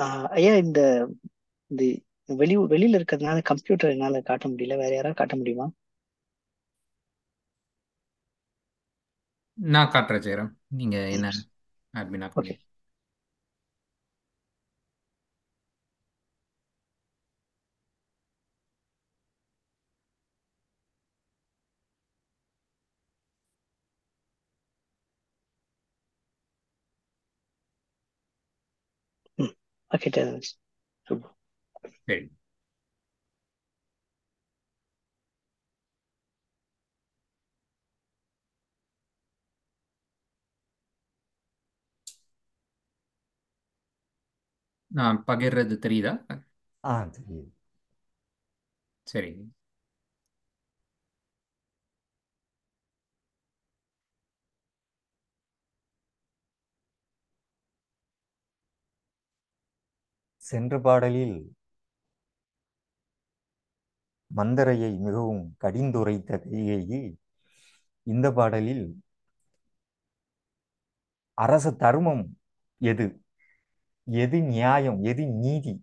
ஆஹ் ஐயா இந்த இந்த வெளி வெளியில இருக்கிறதுனால கம்ப்யூட்டர் என்னால காட்ட முடியல வேற யாராவது காட்ட முடியுமா நான் காட்டுறேன் ஜெயராம் நீங்க என்ன அட்மினா ஓகே பண்ணி ம் ஓகே சூப்பர் சரி நான் பகிர்றது தெரியுதா ஆ தெரியுது சரி சென்ற பாடலில் மந்தரையை மிகவும் கடிந்துரைத்த கைகேயி இந்த பாடலில் அரச தர்மம் எது எது நியாயம் எது நீதி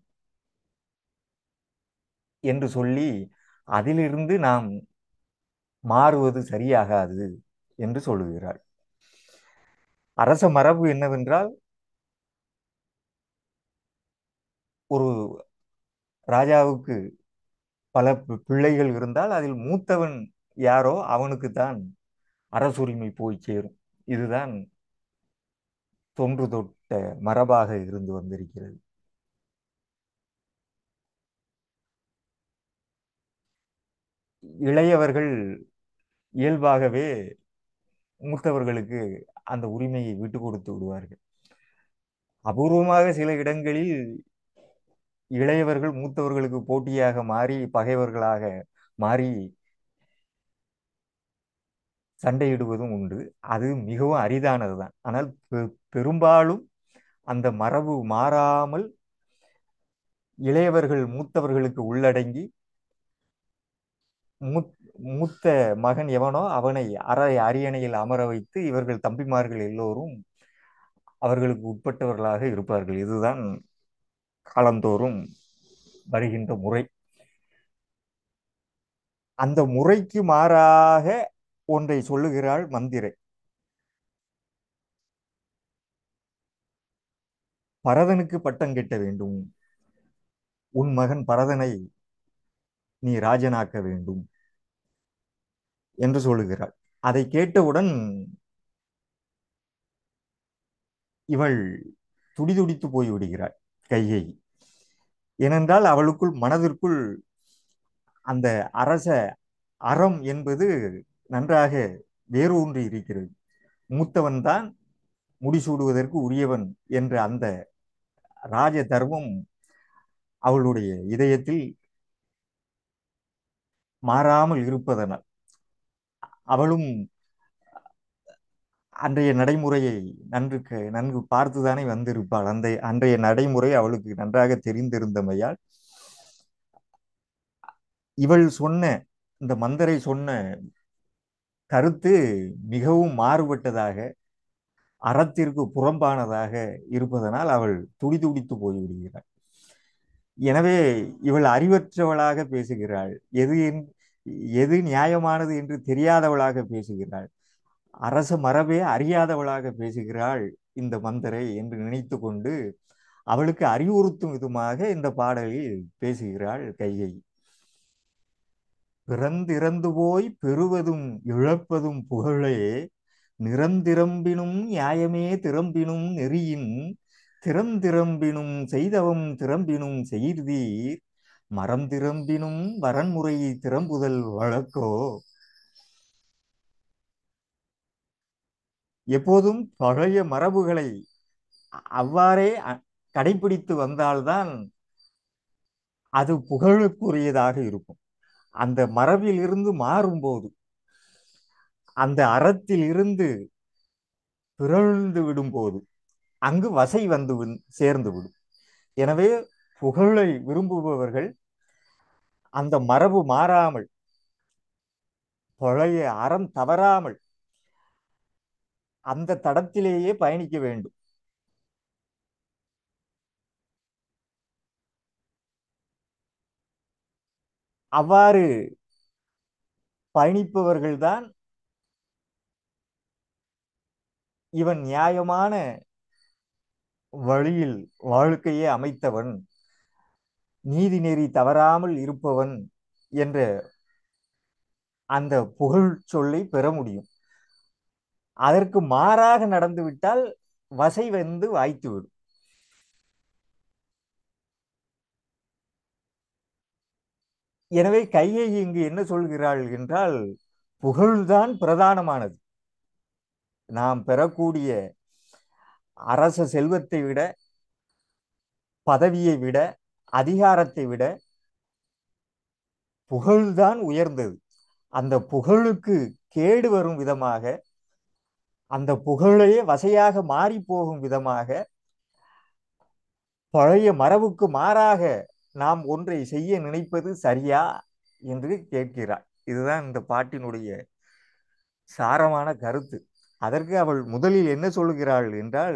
என்று சொல்லி அதிலிருந்து நாம் மாறுவது சரியாகாது என்று சொல்லுகிறார் அரச மரபு என்னவென்றால் ஒரு ராஜாவுக்கு பல பி- பிள்ளைகள் இருந்தால் அதில் மூத்தவன் யாரோ அவனுக்கு தான் அரசுரிமை போய் சேரும் இதுதான் தொன்று தொட்ட மரபாக இருந்து வந்திருக்கிறது இளையவர்கள் இயல்பாகவே மூத்தவர்களுக்கு அந்த உரிமையை விட்டு கொடுத்து விடுவார்கள் அபூர்வமாக சில இடங்களில் இளையவர்கள் மூத்தவர்களுக்கு போட்டியாக மாறி பகைவர்களாக மாறி சண்டையிடுவதும் உண்டு அது மிகவும் அரிதானதுதான் ஆனால் பெ- பெரும்பாலும் அந்த மரபு மாறாமல் இளையவர்கள் மூத்தவர்களுக்கு உள்ளடங்கி மூத்- மூத்த மகன் எவனோ அவனை அரை அரியணையில் அமர வைத்து இவர்கள் தம்பிமார்கள் எல்லோரும் அவர்களுக்கு உட்பட்டவர்களாக இருப்பார்கள் இதுதான் காலந்தோறும் வருகின்ற முறை அந்த முறைக்கு மாறாக ஒன்றை சொல்லுகிறாள் மந்திரை பரதனுக்கு பட்டம் கட்ட வேண்டும் உன் மகன் பரதனை நீ ராஜனாக்க வேண்டும் என்று சொல்லுகிறாள் அதை கேட்டவுடன் இவள் துடிதுடித்து போய் விடுகிறாள் கையை ஏனென்றால் அவளுக்குள் மனதிற்குள் அந்த அரச அறம் என்பது நன்றாக வேரூன்றி இருக்கிறது மூத்தவன் தான் முடிசூடுவதற்கு உரியவன் என்ற அந்த ராஜ தர்மம் அவளுடைய இதயத்தில் மாறாமல் இருப்பதனால் அவளும் அன்றைய நடைமுறையை நன்கு க- நன்கு பார்த்துதானே வந்திருப்பாள் அந்த அன்றைய நடைமுறை அவளுக்கு நன்றாக தெரிந்திருந்தமையால் இவள் சொன்ன இந்த மந்தரை சொன்ன கருத்து மிகவும் மாறுபட்டதாக அறத்திற்கு புறம்பானதாக இருப்பதனால் அவள் துடிதுடித்து போய்விடுகிறாள் எனவே இவள் அறிவற்றவளாக பேசுகிறாள் எது என்- எது நியாயமானது என்று தெரியாதவளாக பேசுகிறாள் அரச மரபே அறியாதவளாக பேசுகிறாள் இந்த மந்தரை என்று நினைத்து கொண்டு அவளுக்கு அறிவுறுத்தும் விதமாக இந்த பாடலில் பேசுகிறாள் கையை பிறந்திறந்து போய் பெறுவதும் இழப்பதும் புகழே நிறந்திரம்பினும் நியாயமே திறம்பினும் நெறியின் திறந்திரம்பினும் செய்தவம் திறம்பினும் செய்தீர் மறந்திரம்பினும் வரன்முறை திறம்புதல் வழக்கோ எப்போதும் பழைய மரபுகளை அவ்வாறே அ- கடைபிடித்து வந்தால்தான் அது புகழுக்குரியதாக இருக்கும் அந்த மரபில் இருந்து மாறும்போது அந்த அறத்தில் இருந்து பிறழ்ந்து விடும்போது அங்கு வசை வந்து வின்- சேர்ந்து விடும் எனவே புகழை விரும்புபவர்கள் அந்த மரபு மாறாமல் பழைய அறம் தவறாமல் அந்த தடத்திலேயே பயணிக்க வேண்டும் அவ்வாறு பயணிப்பவர்கள்தான் இவன் நியாயமான வழியில் வாழ்க்கையை அமைத்தவன் நீதி நெறி தவறாமல் இருப்பவன் என்ற அந்த புகழ் சொல்லை பெற முடியும் அதற்கு மாறாக நடந்துவிட்டால் வசை வந்து வாய்த்துவிடும் எனவே கையை இங்கு என்ன சொல்கிறாள் என்றால் புகழ்தான் பிரதானமானது நாம் பெறக்கூடிய அரச செல்வத்தை விட பதவியை விட அதிகாரத்தை விட புகழ்தான் உயர்ந்தது அந்த புகழுக்கு கேடு வரும் விதமாக அந்த புகழையே வசையாக மாறி போகும் விதமாக பழைய மரபுக்கு மாறாக நாம் ஒன்றை செய்ய நினைப்பது சரியா என்று கேட்கிறார் இதுதான் இந்த பாட்டினுடைய சாரமான கருத்து அதற்கு அவள் முதலில் என்ன சொல்கிறாள் என்றால்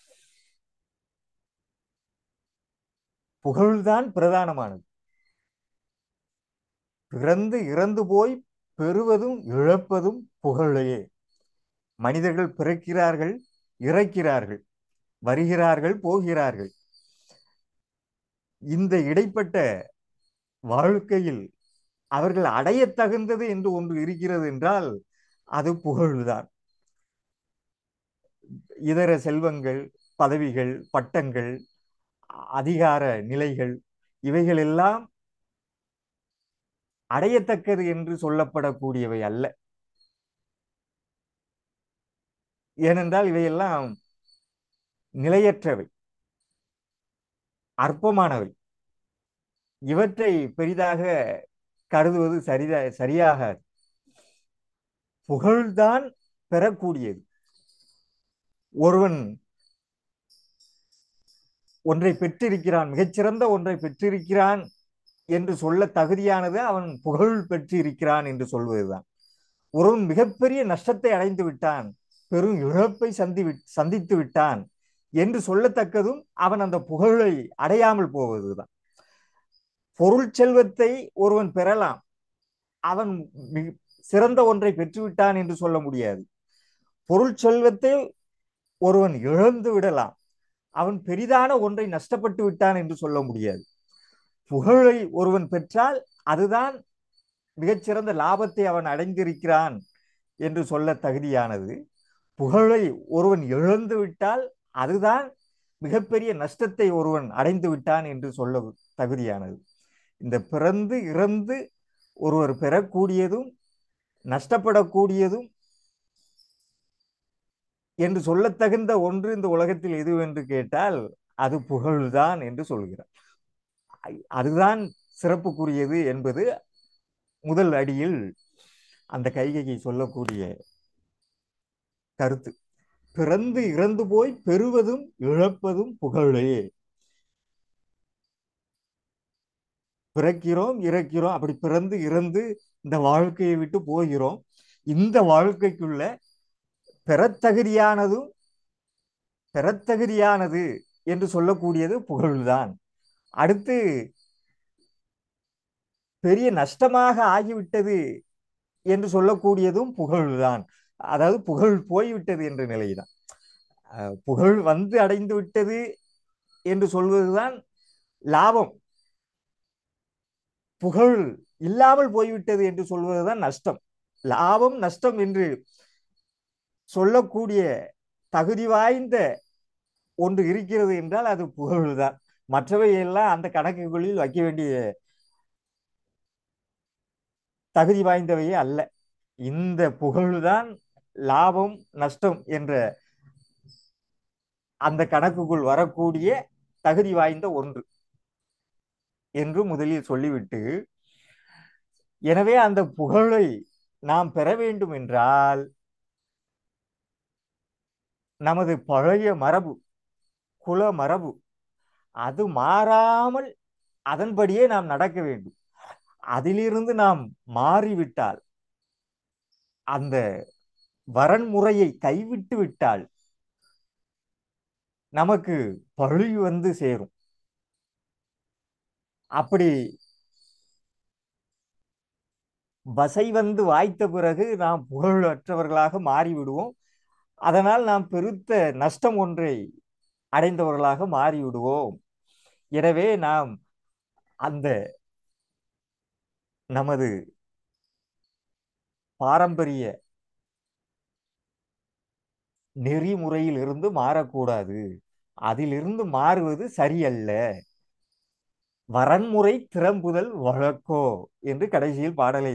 புகழ்தான் பிரதானமானது பிறந்து இறந்து போய் பெறுவதும் இழப்பதும் புகழையே மனிதர்கள் பிறக்கிறார்கள் இறக்கிறார்கள் வருகிறார்கள் போகிறார்கள் இந்த இடைப்பட்ட வாழ்க்கையில் அவர்கள் அடையத் தகுந்தது என்று ஒன்று இருக்கிறது என்றால் அது புகழ்தான் இதர செல்வங்கள் பதவிகள் பட்டங்கள் அதிகார நிலைகள் இவைகள் எல்லாம் அடையத்தக்கது என்று சொல்லப்படக்கூடியவை அல்ல ஏனென்றால் இவையெல்லாம் நிலையற்றவை அற்பமானவை இவற்றை பெரிதாக கருதுவது சரிதா சரியாகாது புகழ்தான் பெறக்கூடியது ஒருவன் ஒன்றை பெற்றிருக்கிறான் மிகச்சிறந்த ஒன்றை பெற்றிருக்கிறான் என்று சொல்ல தகுதியானது அவன் புகழ் பெற்றிருக்கிறான் என்று சொல்வதுதான் ஒருவன் மிகப்பெரிய நஷ்டத்தை அடைந்து விட்டான் பெரும் இழப்பை சந்தி சந்தித்து விட்டான் என்று சொல்லத்தக்கதும் அவன் அந்த புகழை அடையாமல் போவதுதான் பொருள் செல்வத்தை ஒருவன் பெறலாம் அவன் சிறந்த ஒன்றை பெற்றுவிட்டான் என்று சொல்ல முடியாது பொருள் செல்வத்தை ஒருவன் இழந்து விடலாம் அவன் பெரிதான ஒன்றை நஷ்டப்பட்டு விட்டான் என்று சொல்ல முடியாது புகழை ஒருவன் பெற்றால் அதுதான் மிகச்சிறந்த லாபத்தை அவன் அடைந்திருக்கிறான் என்று சொல்ல தகுதியானது புகழை ஒருவன் இழந்து விட்டால் அதுதான் மிகப்பெரிய நஷ்டத்தை ஒருவன் அடைந்து விட்டான் என்று சொல்ல தகுதியானது இந்த பிறந்து இறந்து ஒருவர் பெறக்கூடியதும் நஷ்டப்படக்கூடியதும் என்று சொல்லத்தகுந்த ஒன்று இந்த உலகத்தில் எது என்று கேட்டால் அது புகழ்தான் என்று சொல்கிறார் அதுதான் சிறப்புக்குரியது என்பது முதல் அடியில் அந்த கைகையை சொல்லக்கூடிய கருத்து பிறந்து இறந்து போய் பெறுவதும் இழப்பதும் புகழே பிறக்கிறோம் இறக்கிறோம் அப்படி பிறந்து இறந்து இந்த வாழ்க்கையை விட்டு போகிறோம் இந்த வாழ்க்கைக்குள்ள பெறத்தகுதியானதும் பெறத்தகுதியானது என்று சொல்லக்கூடியது புகழ்தான் அடுத்து பெரிய நஷ்டமாக ஆகிவிட்டது என்று சொல்லக்கூடியதும் புகழ்தான் அதாவது புகழ் போய்விட்டது என்ற நிலைதான் புகழ் வந்து அடைந்து விட்டது என்று சொல்வதுதான் லாபம் புகழ் இல்லாமல் போய்விட்டது என்று சொல்வதுதான் நஷ்டம் லாபம் நஷ்டம் என்று சொல்லக்கூடிய தகுதி வாய்ந்த ஒன்று இருக்கிறது என்றால் அது புகழ்தான் மற்றவை எல்லாம் அந்த கணக்குகளில் வைக்க வேண்டிய தகுதி வாய்ந்தவையே அல்ல இந்த புகழ்தான் லாபம் நஷ்டம் என்ற அந்த கணக்குக்குள் வரக்கூடிய தகுதி வாய்ந்த ஒன்று என்று முதலில் சொல்லிவிட்டு எனவே அந்த புகழை நாம் பெற வேண்டும் என்றால் நமது பழைய மரபு குல மரபு அது மாறாமல் அதன்படியே நாம் நடக்க வேண்டும் அதிலிருந்து நாம் மாறிவிட்டால் அந்த வரன்முறையை கைவிட்டு விட்டால் நமக்கு பழி வந்து சேரும் அப்படி வசை வந்து வாய்த்த பிறகு நாம் புகழற்றவர்களாக மாறிவிடுவோம் அதனால் நாம் பெருத்த நஷ்டம் ஒன்றை அடைந்தவர்களாக மாறிவிடுவோம் எனவே நாம் அந்த நமது பாரம்பரிய நெறிமுறையில் இருந்து மாறக்கூடாது அதிலிருந்து மாறுவது சரியல்ல வரன்முறை திறம்புதல் வழக்கோ என்று கடைசியில் பாடலை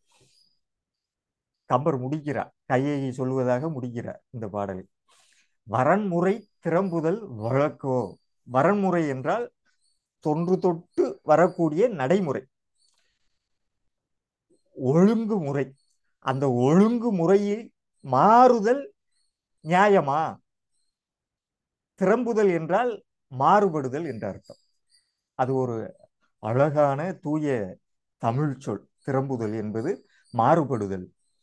கம்பர் முடிக்கிறார் கையை சொல்வதாக முடிக்கிறார் இந்த பாடலை வரன்முறை திறம்புதல் வழக்கோ வரன்முறை என்றால் தொன்று தொட்டு வரக்கூடிய நடைமுறை ஒழுங்குமுறை அந்த ஒழுங்குமுறையில் மாறுதல் நியாயமா திறம்புதல் என்றால் மாறுபடுதல் என்ற அர்த்தம் அது ஒரு அழகான தூய தமிழ் சொல் திறம்புதல் என்பது மாறுபடுதல்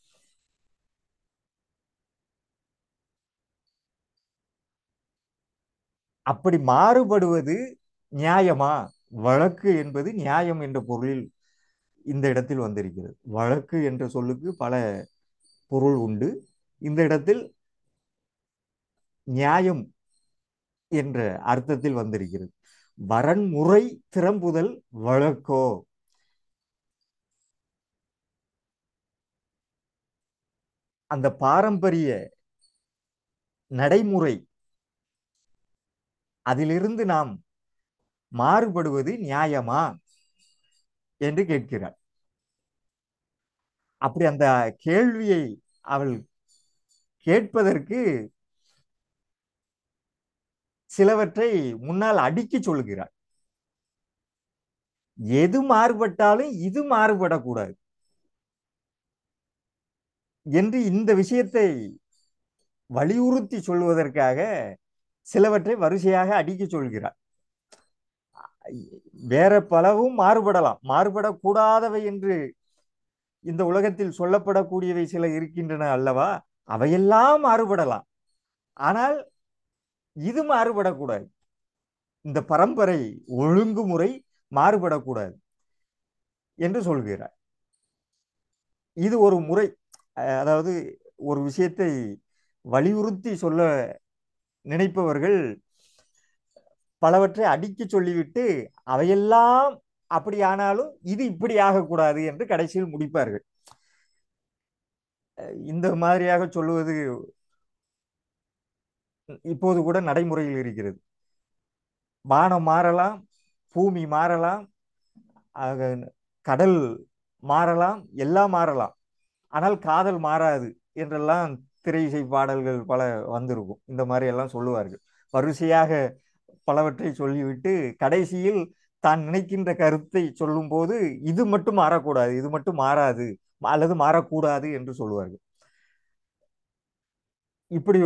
அப்படி மாறுபடுவது நியாயமா வழக்கு என்பது நியாயம் என்ற பொருளில் இந்த இடத்தில் வந்திருக்கிறது வழக்கு என்ற சொல்லுக்கு பல பொருள் உண்டு இந்த இடத்தில் நியாயம் என்ற அர்த்தத்தில் வந்திருக்கிறது வரன்முறை திறம்புதல் வழக்கோ அந்த பாரம்பரிய நடைமுறை அதிலிருந்து நாம் மாறுபடுவது நியாயமா என்று கேட்கிறார் அப்படி அந்த கேள்வியை அவள் கேட்பதற்கு சிலவற்றை முன்னால் அடுக்கி சொல்லுகிறார் எது மாறுபட்டாலும் இது மாறுபடக்கூடாது என்று இந்த விஷயத்தை வலியுறுத்தி சொல்வதற்காக சிலவற்றை வரிசையாக அடுக்கி சொல்கிறார் வேற பலவும் மாறுபடலாம் மாறுபடக்கூடாதவை என்று இந்த உலகத்தில் சொல்லப்படக்கூடியவை சில இருக்கின்றன அல்லவா அவையெல்லாம் மாறுபடலாம் ஆனால் இது மாறுபடக்கூடாது இந்த பரம்பரை ஒழுங்குமுறை மாறுபடக்கூடாது என்று சொல்கிறார் இது ஒரு முறை அதாவது ஒரு விஷயத்தை வலியுறுத்தி சொல்ல நினைப்பவர்கள் பலவற்றை அடுக்கி சொல்லிவிட்டு அவையெல்லாம் அப்படி ஆனாலும் இது இப்படி ஆகக்கூடாது என்று கடைசியில் முடிப்பார்கள் இந்த மாதிரியாக சொல்லுவது இப்போது கூட நடைமுறையில் இருக்கிறது வானம் மாறலாம் பூமி மாறலாம் கடல் மாறலாம் எல்லாம் மாறலாம் ஆனால் காதல் மாறாது என்றெல்லாம் திரை இசை பாடல்கள் பல வந்திருக்கும் இந்த மாதிரி எல்லாம் சொல்லுவார்கள் வரிசையாக பலவற்றை சொல்லிவிட்டு கடைசியில் தான் நினைக்கின்ற கருத்தை சொல்லும் போது இது மட்டும் மாறக்கூடாது இது மட்டும் மாறாது அல்லது மாறக்கூடாது என்று சொல்லுவார்கள் இப்படி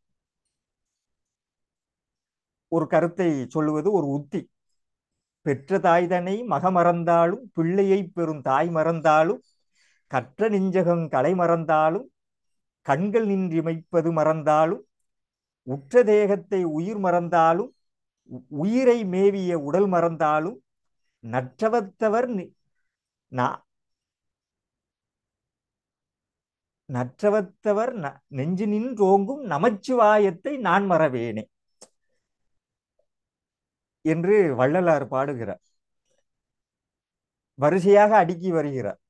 ஒரு கருத்தை சொல்லுவது ஒரு உத்தி பெற்ற தாய்தனை மகமறந்தாலும் பிள்ளையை பெறும் தாய் மறந்தாலும் கற்ற நெஞ்சகம் கலை மறந்தாலும் கண்கள் நின்றிமைப்பது மறந்தாலும் உற்ற தேகத்தை உயிர் மறந்தாலும் உயிரை மேவிய உடல் மறந்தாலும் நற்றவத்தவர் நற்றவத்தவர் நெஞ்சு நின்றோங்கும் நமச்சிவாயத்தை நான் மறவேனே என்று வள்ளலார் பாடுகிறார் வரிசையாக அடுக்கி வருகிறார்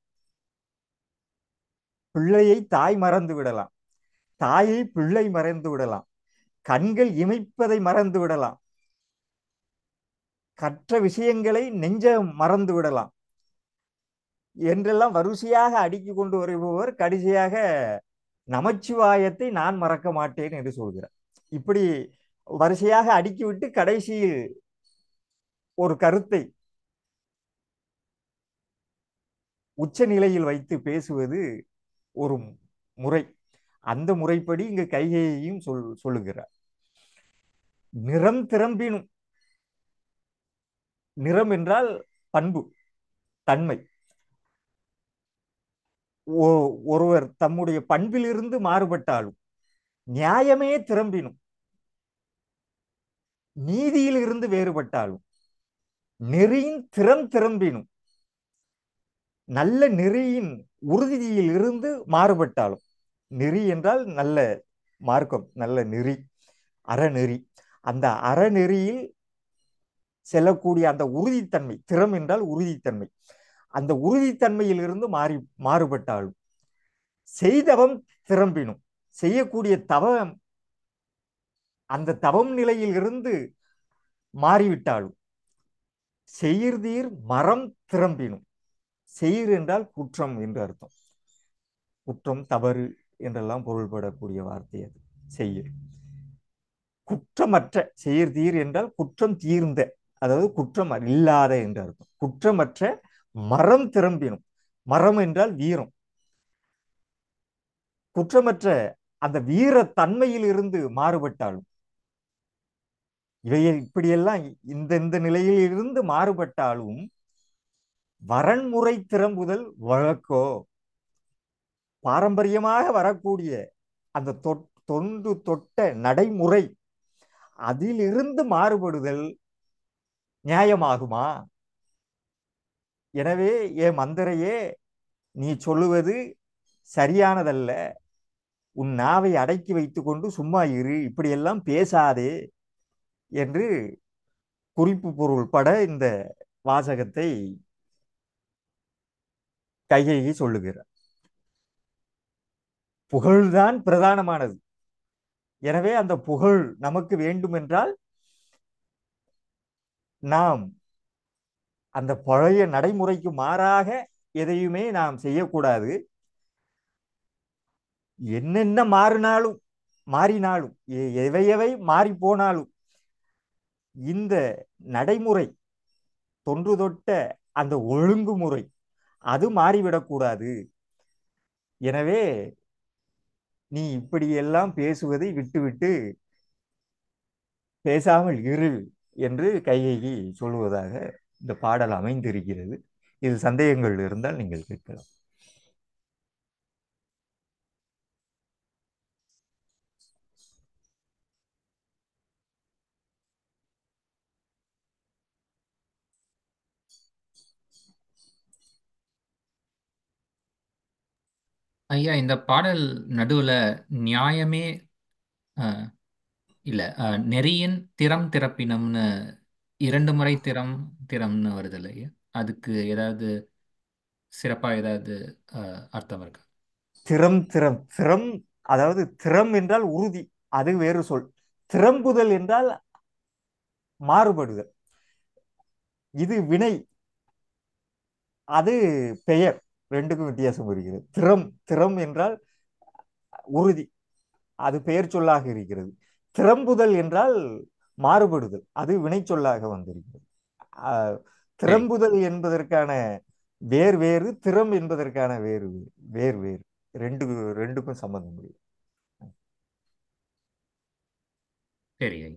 பிள்ளையை தாய் மறந்து விடலாம் தாயை பிள்ளை மறைந்து விடலாம் கண்கள் இமைப்பதை மறந்து விடலாம் கற்ற விஷயங்களை நெஞ்ச மறந்து விடலாம் என்றெல்லாம் வரிசையாக அடுக்கி கொண்டு வருபவர் கடைசியாக நமச்சிவாயத்தை நான் மறக்க மாட்டேன் என்று சொல்கிறார் இப்படி வரிசையாக அடுக்கிவிட்டு கடைசியில் ஒரு கருத்தை உச்ச நிலையில் வைத்து பேசுவது ஒரு முறை அந்த முறைப்படி இங்கு கைகையையும் சொல் சொல்லுகிறார் நிறம் திறம்பினும் நிறம் என்றால் பண்பு தன்மை ஒருவர் தம்முடைய பண்பிலிருந்து மாறுபட்டாலும் நியாயமே திறம்பினும் நீதியில் இருந்து வேறுபட்டாலும் நெறியின் திறம் திறம்பினும் நல்ல நெறியின் உறுதியில் இருந்து மாறுபட்டாலும் நெறி என்றால் நல்ல மார்க்கம் நல்ல நெறி அறநெறி அந்த அறநெறியில் செல்லக்கூடிய அந்த உறுதித்தன்மை திறம் என்றால் உறுதித்தன்மை அந்த உறுதித்தன்மையில் இருந்து மாறி மாறுபட்டாலும் செய்தவம் திறம்பினும் செய்யக்கூடிய தவம் அந்த தவம் நிலையில் இருந்து மாறிவிட்டாலும் செய்யர்தீர் மரம் திறம்பினும் செயிர் என்றால் குற்றம் என்று அர்த்தம் குற்றம் தவறு என்றெல்லாம் பொருள்படக்கூடிய வார்த்தை அது செய்யர் குற்றமற்ற செய்யர்தீர் என்றால் குற்றம் தீர்ந்த அதாவது குற்றம் இல்லாத என்று அர்த்தம் குற்றமற்ற மரம் திறம்பினும் மரம் என்றால் வீரம் குற்றமற்ற அந்த வீர தன்மையில் இருந்து மாறுபட்டாலும் இவையை இப்படியெல்லாம் இந்த இந்த நிலையில் இருந்து மாறுபட்டாலும் வரன்முறை திறம்புதல் வழக்கோ பாரம்பரியமாக வரக்கூடிய அந்த தொன்று தொட்ட நடைமுறை அதிலிருந்து மாறுபடுதல் நியாயமாகுமா எனவே ஏ மந்திரையே நீ சொல்லுவது சரியானதல்ல உன் நாவை அடக்கி வைத்துக்கொண்டு சும்மா இரு இப்படியெல்லாம் பேசாதே என்று குறிப்பு பொருள் பட இந்த வாசகத்தை கைகேயி சொல்லுகிறார் புகழ்தான் பிரதானமானது எனவே அந்த புகழ் நமக்கு வேண்டுமென்றால் நாம் அந்த பழைய நடைமுறைக்கு மாறாக எதையுமே நாம் செய்யக்கூடாது என்னென்ன மாறினாலும் மாறினாலும் எவை எவை மாறி போனாலும் இந்த நடைமுறை தொன்று தொட்ட அந்த ஒழுங்குமுறை அது மாறிவிடக்கூடாது எனவே நீ இப்படியெல்லாம் பேசுவதை விட்டுவிட்டு பேசாமல் இரு என்று கைகேயி சொல்லுவதாக இந்த பாடல் அமைந்திருக்கிறது இது சந்தேகங்கள் இருந்தால் நீங்கள் கேட்கலாம் ஐயா இந்த பாடல் நடுவுல நியாயமே அஹ், இல்ல அஹ், நெறியின் திறம் திறப்பினம்னு இரண்டு முறை திறம் திறம்னு வருது இல்லையா அதுக்கு ஏதாவது சிறப்பா ஏதாவது அஹ், அர்த்தம் இருக்கா திறம் திறம் திறம் அதாவது திறம் என்றால் உறுதி அது வேறு சொல் திறம்புதல் என்றால் மாறுபடுதல் இது வினை அது பெயர் ரெண்டுக்கும் வித்தியாசம் இருக்கிறது திறம் திறம் என்றால் உறுதி அது பெயர் சொல்லாக இருக்கிறது திறம்புதல் என்றால் மாறுபடுதல் அது வினை சொல்லாக வந்திருக்கிறது ஆஹ், திறம்புதல் என்பதற்கான வேர் வேறு திறம் என்பதற்கான வேறு வேறு வேறு ரெண்டு ரெண்டுக்கும் சம்பந்தம் இல்லை சரி ஐயா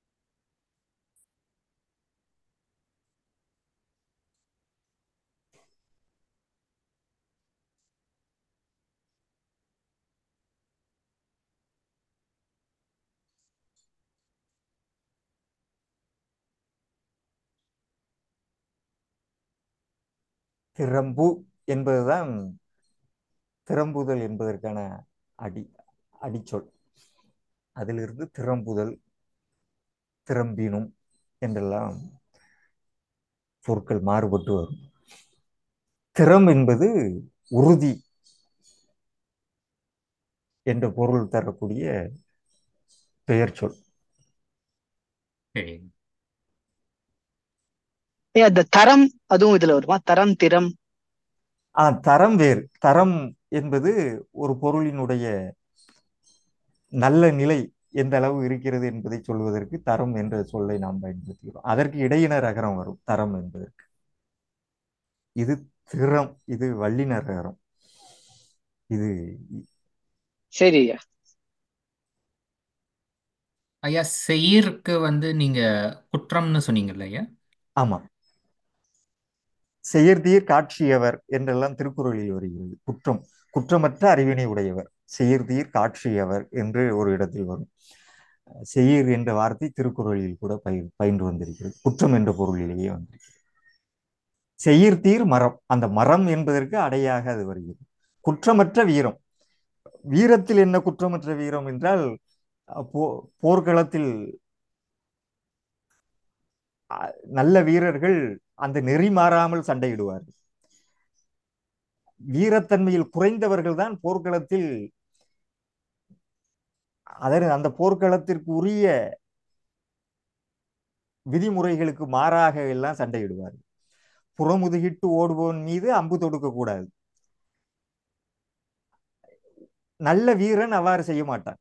திறம்பு என்பதுதான் திறம்புதல் என்பதற்கான அடி அடிச்சொல் அதிலிருந்து திறம்புதல் திறம்பினும் என்றெல்லாம் சொற்கள் மாறுபட்டு வரும் திறம் என்பது உறுதி என்ற பொருள் தரக்கூடிய பெயர் சொல் சரி ஏய், அந்த தரம் அதுவும் இதுல வருமா தரம் திறம் ஆ தரம் வேறு தரம் என்பது ஒரு பொருளினுடைய நல்ல நிலை எந்த அளவு இருக்கிறது என்பதை சொல்வதற்கு தரம் என்ற சொல்லை நாம் பயன்படுத்துகிறோம் அதற்கு இடையினர் அகரம் வரும் தரம் என்பதற்கு இது திறம் இது வல்லினர் அகரம் இது சரி ஐயா ஐயா செயிருக்கு வந்து நீங்க குற்றம்னு சொன்னீங்கல்ல ஐயா ஆமா செயற்தீர் காட்சியவர் என்றெல்லாம் திருக்குறளில் வருகிறது குற்றம் குற்றமற்ற அறிவினை உடையவர் செயற்தீர் காட்சியவர் என்று ஒரு இடத்தில் வரும் செயிர் என்ற வார்த்தை திருக்குறளில் கூட பயிர் பயின்று வந்திருக்கிறது குற்றம் என்ற பொருளிலேயே வந்திருக்கிறது செயிர்தீர் மரம் அந்த மரம் என்பதற்கு அடையாக அது வருகிறது குற்றமற்ற வீரம் வீரத்தில் என்ன குற்றமற்ற வீரம் என்றால் போ போர்க்களத்தில் நல்ல வீரர்கள் அந்த நெறி மாறாமல் சண்டையிடுவார்கள் வீரத்தன்மையில் குறைந்தவர்கள் தான் போர்க்களத்தில் அதன் அந்த போர்க்களத்திற்கு உரிய விதிமுறைகளுக்கு மாறாக எல்லாம் சண்டையிடுவார்கள் புறமுதுகிட்டு ஓடுபவன் மீது அம்பு தொடுக்க கூடாது நல்ல வீரன் அவ்வாறு செய்ய மாட்டான்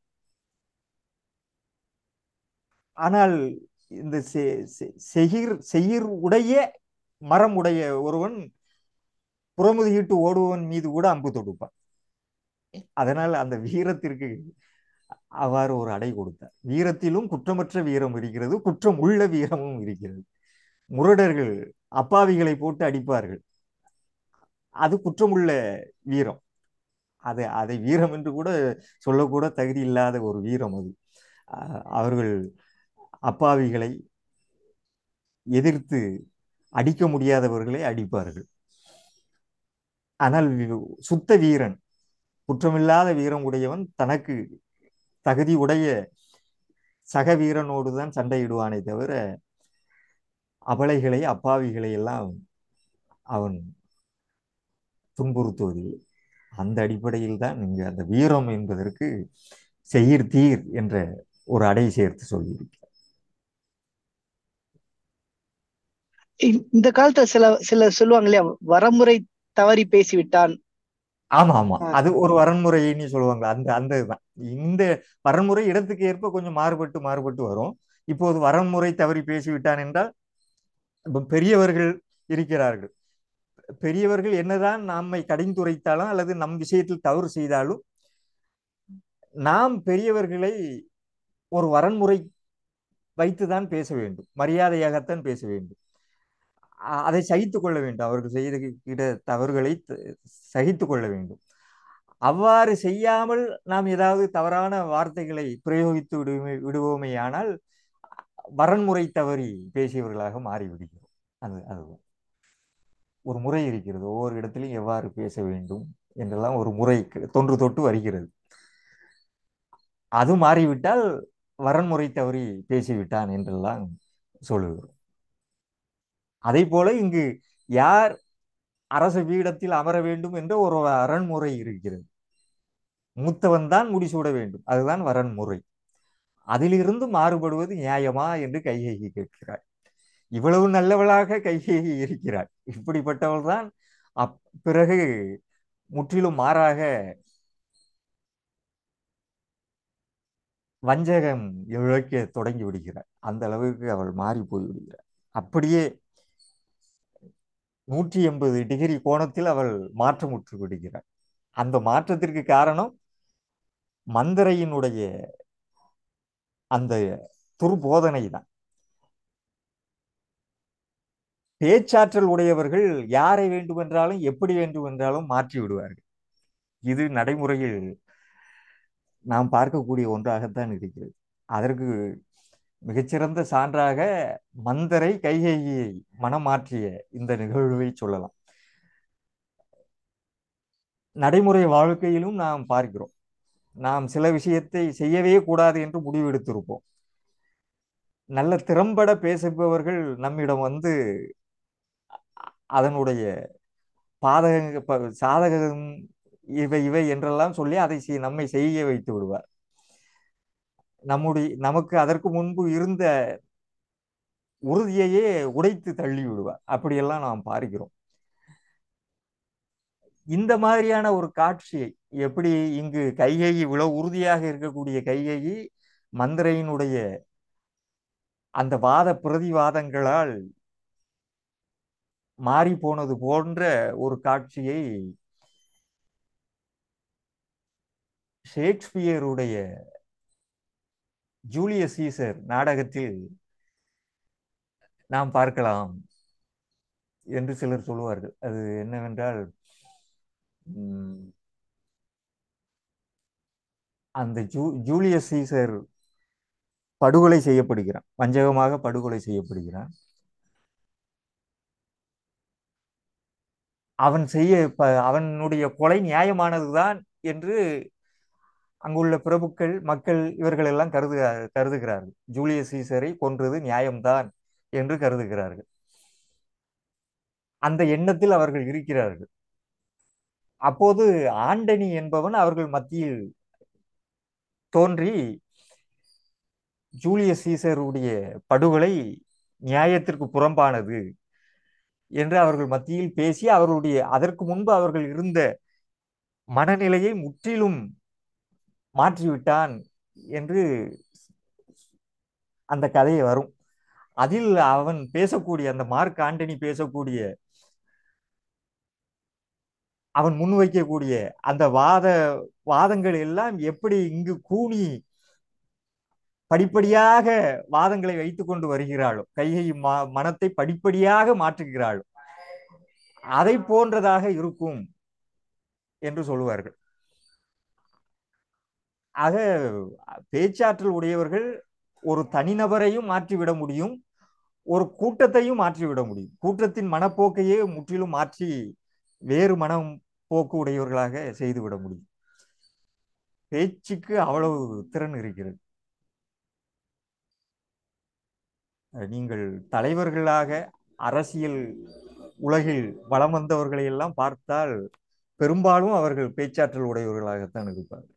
ஆனால் இந்த செகிர் செயிர் உடைய மரம் உடைய ஒருவன் புறமுதுகிட்டு ஓடுபவன் மீது கூட அம்பு தொடுப்பான் அதனால் அந்த வீரத்திற்கு அவ்வாறு ஒரு அடை கொடுத்தார் வீரத்திலும் குற்றமற்ற வீரம் இருக்கிறது குற்றம் உள்ள வீரமும் இருக்கிறது முரடர்கள் அப்பாவிகளை போட்டு அடிப்பார்கள் அது குற்றமுள்ள வீரம் அது அதை வீரம் என்று கூட சொல்லக்கூட தகுதி இல்லாத ஒரு வீரம் அது அவர்கள் அப்பாவிகளை எதிர்த்து அடிக்க முடியாதவர்களை அடிப்பார்கள் ஆனால் சுத்த வீரன் குற்றமில்லாத வீரம் உடையவன் தனக்கு தகுதி உடைய சக வீரனோடு தான் சண்டையிடுவானே தவிர அபலைகளை அப்பாவிகளை எல்லாம் அவன் துன்புறுத்துவதில்லை அந்த அடிப்படையில் தான் இங்கு அந்த வீரம் என்பதற்கு செயிர் தீர் என்ற ஒரு அடை சேர்த்து சொல்லியிருக்கிறார் இந்த காலத்துல சில சில சொல்லுவாங்க இல்லையா வரமுறை தவறி பேசிவிட்டான் ஆமா ஆமா அது ஒரு வரன்முறைன்னு சொல்லுவாங்க அந்த அந்த இதுதான் இந்த வரன்முறை இடத்துக்கு ஏற்ப கொஞ்சம் மாறுபட்டு மாறுபட்டு வரும் இப்போது வரன்முறை தவறி பேசிவிட்டான் என்றால் பெரியவர்கள் இருக்கிறார்கள் பெரியவர்கள் என்னதான் நம்மை கடிந்துரைத்தாலும் அல்லது நம் விஷயத்தில் தவறு செய்தாலும் நாம் பெரியவர்களை ஒரு வரன்முறை வைத்துதான் பேச வேண்டும் மரியாதையாகத்தான் பேச வேண்டும் அதை சகித்து கொள்ள வேண்டும் அவர்கள் செய்த தவறுகளை சகித்து கொள்ள வேண்டும் அவ்வாறு செய்யாமல் நாம் ஏதாவது தவறான வார்த்தைகளை பிரயோகித்து விடுவோமே விடுவோமே ஆனால் வரன்முறை தவறி பேசியவர்களாக மாறிவிடுகிறோம் அது அதுதான் ஒரு முறை இருக்கிறது ஒவ்வொரு இடத்திலும் எவ்வாறு பேச வேண்டும் என்றெல்லாம் ஒரு முறை தொன்று தொட்டு வருகிறது அது மாறிவிட்டால் வரன்முறை தவறி பேசிவிட்டான் என்றெல்லாம் சொல்லுகிறோம் அதே போல இங்கு யார் அரச பீடத்தில் அமர வேண்டும் என்ற ஒரு அரண்முறை இருக்கிறது மூத்தவன் தான் முடிசூட வேண்டும் அதுதான் வரன்முறை அதிலிருந்து மாறுபடுவது நியாயமா என்று கைகேகி கேட்கிறார் இவ்வளவு நல்லவளாக கைகேகி இருக்கிறார் இப்படிப்பட்டவள் தான் அப் பிறகு முற்றிலும் மாறாக வஞ்சகம் இழைக்க தொடங்கி விடுகிறார் அந்த அளவுக்கு அவள் மாறி போய் விடுகிறார் அப்படியே நூற்றி எண்பது டிகிரி கோணத்தில் அவள் மாற்றமுற்று விடுகிறார் அந்த மாற்றத்திற்கு காரணம் மந்திரையினுடைய அந்த துர்போதனை தான் பேச்சாற்றல் உடையவர்கள் யாரை வேண்டுமென்றாலும் எப்படி வேண்டுமென்றாலும் மாற்றி விடுவார்கள் இது நடைமுறையில் நாம் பார்க்கக்கூடிய ஒன்றாகத்தான் இருக்கிறது அதற்கு மிகச்சிறந்த சான்றாக மந்தரை கைகேயியை மனம் மாற்றிய இந்த நிகழ்வை சொல்லலாம் நடைமுறை வாழ்க்கையிலும் நாம் பார்க்கிறோம் நாம் சில விஷயத்தை செய்யவே கூடாது என்று முடிவெடுத்திருப்போம் நல்ல திறம்பட பேசுபவர்கள் நம்மிடம் வந்து அதனுடைய பாதக சாதகம் இவை இவை என்றெல்லாம் சொல்லி அதை நம்மை செய்ய வைத்து விடுவார் நம்முடைய நமக்கு அதற்கு முன்பு இருந்த உறுதியையே உடைத்து தள்ளி விடுவார் அப்படியெல்லாம் நாம் பார்க்கிறோம் இந்த மாதிரியான ஒரு காட்சியை எப்படி இங்கு கைகேயி இவ்வளவு உறுதியாக இருக்கக்கூடிய கைகேயி மந்திரையினுடைய அந்த வாத பிரதிவாதங்களால் மாறி போனது போன்ற ஒரு காட்சியை ஷேக்ஸ்பியருடைய ஜூலியஸ் சீசர் நாடகத்தில் நாம் பார்க்கலாம் என்று சிலர் சொல்லுவார்கள் அது என்னவென்றால் அந்த ஜூ ஜூலியஸ் சீசர் படுகொலை செய்யப்படுகிறான் வஞ்சகமாக படுகொலை செய்யப்படுகிறான் அவன் செய்ய ப- அவனுடைய கொலை நியாயமானதுதான் என்று அங்குள்ள பிரபுக்கள் மக்கள் இவர்கள் எல்லாம் கருது கருதுகிறார்கள் ஜூலியஸ் சீசரை கொன்றது நியாயம்தான் என்று கருதுகிறார்கள் அந்த எண்ணத்தில் அவர்கள் இருக்கிறார்கள் அப்போது ஆண்டனி என்பவன் அவர்கள் மத்தியில் தோன்றி ஜூலியஸ் சீசருடைய படுகொலை நியாயத்திற்கு புறம்பானது என்று அவர்கள் மத்தியில் பேசி அவர்களுடைய அதற்கு முன்பு அவர்கள் இருந்த மனநிலையை முற்றிலும் மாற்றிவிட்டான் என்று அந்த கதை வரும் அதில் அவன் பேசக்கூடிய அந்த மார்க் ஆண்டனி பேசக்கூடிய அவன் முன்வைக்கக்கூடிய அந்த வாத வாதங்கள் எல்லாம் எப்படி இங்கு கூனி படிப்படியாக வாதங்களை வைத்துக் கொண்டு வருகிறாளோ கைகை ம- மனத்தை படிப்படியாக மாற்றுகிறாளோ அதை போன்றதாக இருக்கும் என்று சொல்லுவார்கள் ஆக பேச்சாற்றல் உடையவர்கள் ஒரு தனிநபரையும் மாற்றிவிட முடியும் ஒரு கூட்டத்தையும் மாற்றிவிட முடியும் கூட்டத்தின் மனப்போக்கையே முற்றிலும் மாற்றி வேறு மனம் போக்கு உடையவர்களாக செய்துவிட முடியும் பேச்சுக்கு அவ்வளவு திறன் இருக்கிறது நீங்கள் தலைவர்களாக அரசியல் உலகில் வலம் வந்தவர்களை எல்லாம் பார்த்தால் பெரும்பாலும் அவர்கள் பேச்சாற்றல் உடையவர்களாகத்தான் இருப்பார்கள்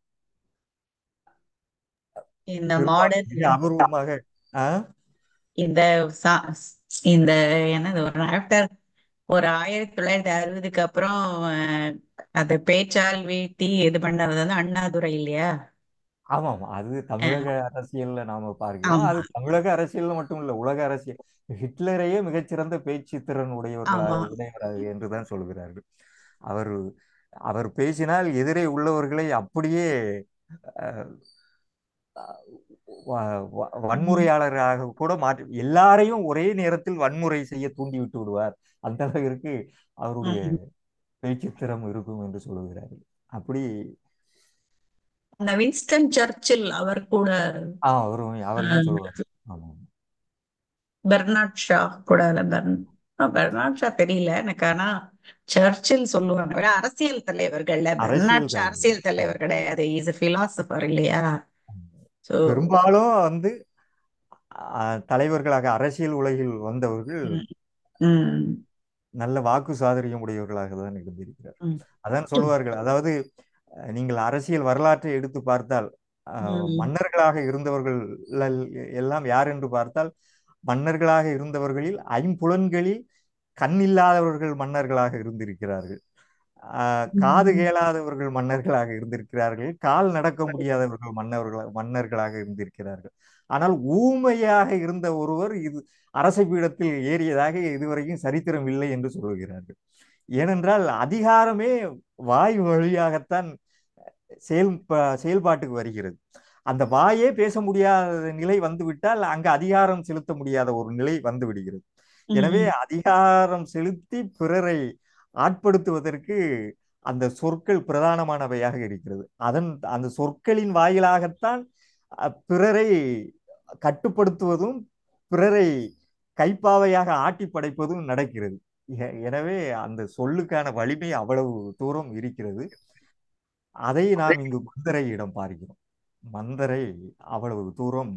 இந்த பெரும்பாலும் மாடர்ன் மிக அபூர்வமாக ஆ? இந்த சா- இந்த என்னது ஒரு ஆஃப்டர் ஒரு ஆயிரத்தி தொள்ளாயிரத்தி அறுபதுக்கு அப்புறம் அஹ், அது பேச்சால் வீழ்த்தி இது பண்ணது வந்து அண்ணாதுரை இல்லையா ஆமாம் அது தமிழக அரசியல்ல நாம பார்க்கிறோம் ஆமா அது தமிழக அரசியல்ல மட்டும் இல்ல உலக அரசியல் ஹிட்லரையே மிகச்சிறந்த பேச்சு திறன் உடையவர்களாக ஆமா உடையவராக என்றுதான் சொல்கிறார்கள் அவர் அவர் பேசினால் எதிரே உள்ளவர்களை அப்படியே அஹ், வ- வ- உம். வன்முறையாளராக கூட மாற்றி எல்லாரையும் ஒரே நேரத்தில் வன்முறை செய்ய தூண்டி விட்டு விடுவார் அந்த அளவிற்கு அவருடைய உம். பேச்சு திறம் இருக்கும் என்று சொல்லுகிறார்கள் அப்படி அந்த வின்ஸ்டன் சர்ச்சில் அவர் கூட ஆ அவரும் அவர் தான் சொல்லுவார் ஆமாம் பெர்னாட் ஷா கூட இல்ல பெர்ன் பெர்னாட் ஷா தெரியல எனக்கு ஆனா சர்ச்சில் சொல்லுவாங்க அவர் அரசியல் தலைவர்கள்ல அரசியல் பெர்னாட் ஷா தலைவர் அரசியல் தலைவர் கிடையாது இஸ் பிலாசபர் இல்லையா சோ பெரும்பாலும் வந்து ஆஹ், தலைவர்களாக அரசியல் உலகில் வந்தவர்கள் நல்ல வாக்கு சாதுரியம் உடையவர்களாக தான் இருந்திருக்கிறார் அதான் சொல்லுவார்கள் அதாவது அஹ், நீங்கள் அரசியல் வரலாற்றை எடுத்து பார்த்தால் அஹ், மன்னர்களாக இருந்தவர்கள் எல்லாம் யார் என்று பார்த்தால் மன்னர்களாக இருந்தவர்களில் ஐம்புலன்களில் கண் இல்லாதவர்கள் மன்னர்களாக இருந்திருக்கிறார்கள் ஆஹ், காது கேளாதவர்கள் மன்னர்களாக இருந்திருக்கிறார்கள் கால் நடக்க முடியாதவர்கள் மன்னர்கள் மன்னர்களாக இருந்திருக்கிறார்கள் ஆனால் ஊமையாக இருந்த ஒருவர் இது அரச பீடத்தில் ஏறியதாக இதுவரைக்கும் சரித்திரம் இல்லை என்று சொல்லுகிறார்கள் ஏனென்றால் அதிகாரமே வாய் வழியாகத்தான் செயல் செயல்பாட்டுக்கு வருகிறது அந்த வாயே பேச முடியாத நிலை வந்துவிட்டால் அங்கு அதிகாரம் செலுத்த முடியாத ஒரு நிலை வந்து விடுகிறது எனவே அதிகாரம் செலுத்தி பிறரை ஆட்படுத்துவதற்கு அந்த சொற்கள் பிரதானமானவையாக இருக்கிறது அதன் அந்த சொற்களின் வாயிலாகத்தான் அஹ், பிறரை கட்டுப்படுத்துவதும் பிறரை கைப்பாவையாக ஆட்டி படைப்பதும் நடக்கிறது எ- எனவே அந்த சொல்லுக்கான வலிமை அவ்வளவு தூரம் இருக்கிறது அதை நாம் இங்கு மந்தரையிடம் பார்க்கிறோம் மந்தரை அவ்வளவு தூரம்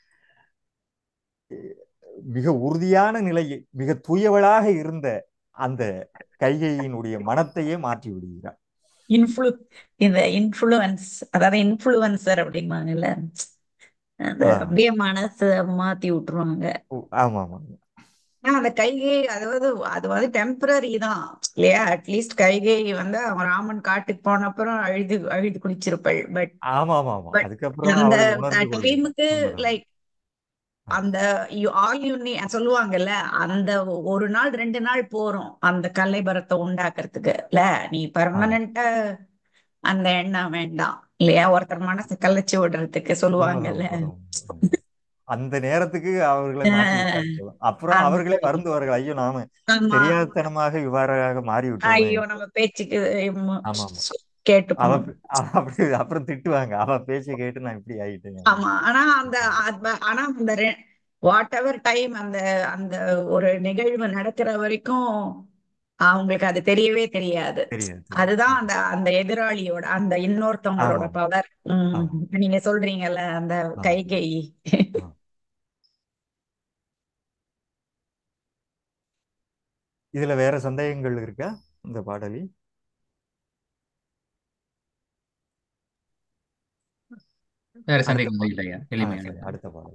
மிக உறுதியான நிலையில் மிக தூயவளாக இருந்த அந்த கைகையினுடைய மனத்தையே மாற்றி விடுகிறார் இன்ஃப்ளு இந்த இன்ஃப்ளூயன்ஸ் அதாவது இன்ஃப்ளூயன்சர் அப்படிம்பாங்கல்ல அது ஆ. அப்படியே மனசை மாத்தி விட்டுருவாங்க ஓ, ஆமா ஆமா ஆனா அந்த கைகை அதாவது அது வந்து டெம்பரரி தான் இல்லையா அட்லீஸ்ட் கைகை வந்து அவன் ராமன் காட்டுக்கு போன அப்புறம் அழுது அழுது குளிச்சிருப்பாள் பட் ஆமா ஆமா ஆமா பட் அதுக்கப்புறம் அந்த அவள் உணர்ந்து கொள்கிறாள் டைமுக்கு உண்மைதான் லைக் அந்த ஆல் யூ நீ சொல்லுவாங்கல்ல அந்த ஒரு நாள் ரெண்டு நாள் போறோம் அந்த கலைபரத்தை உண்டாக்குறதுக்கு இல்ல நீ ஆ பர்மனண்டா அந்த எண்ணம் வேண்டாம் இல்லையா ஒருத்தர் மனசை கலைச்சு விடுறதுக்கு உண்மைதான் சொல்லுவாங்கல்ல உண்மைதான் உண்மைதான். அந்த நேரத்துக்கு அவர்களை மாற்றி விட்டார்கள் அப்புறம் அந்த அவர்களே வருந்துவார்கள் ஐயோ நாம ஆமா தெரியாதனமாக இவ்வாறாக மாறி விட்டோமே ஐயோ நம்ம பேச்சுக்கு ம், ஆமா ஆமா கேட்டு அவ போனோம் அப்படி அப்புறம் திட்டுவாங்க அவ பேச்சை கேட்டு நான் இப்படி ஆயிட்டேன் ஆமா ஆனா அந்த அந்த- ஆனா அந்த வாட் எவர் டைம் அந்த அந்த ஒரு நிகழ்வு நடக்கிற வரைக்கும் அவங்களுக்கு அது தெரியவே தெரியாது தெரியாது அதுதான் அந்த அந்த எதிராளியோட அந்த இன்னொருத்தவங்களோட ஆமா பவர் ஆமா நீங்க சொல்றீங்கல்ல அந்த ஆமா கைகை ஆமா இதுல வேற சந்தேகங்கள் இருக்கா இந்த பாடலில் வேற அடுத்த சந்தேகங்கள் இல்லையா ஆ எளிமையான சரி பாடல் அடுத்த பாடல்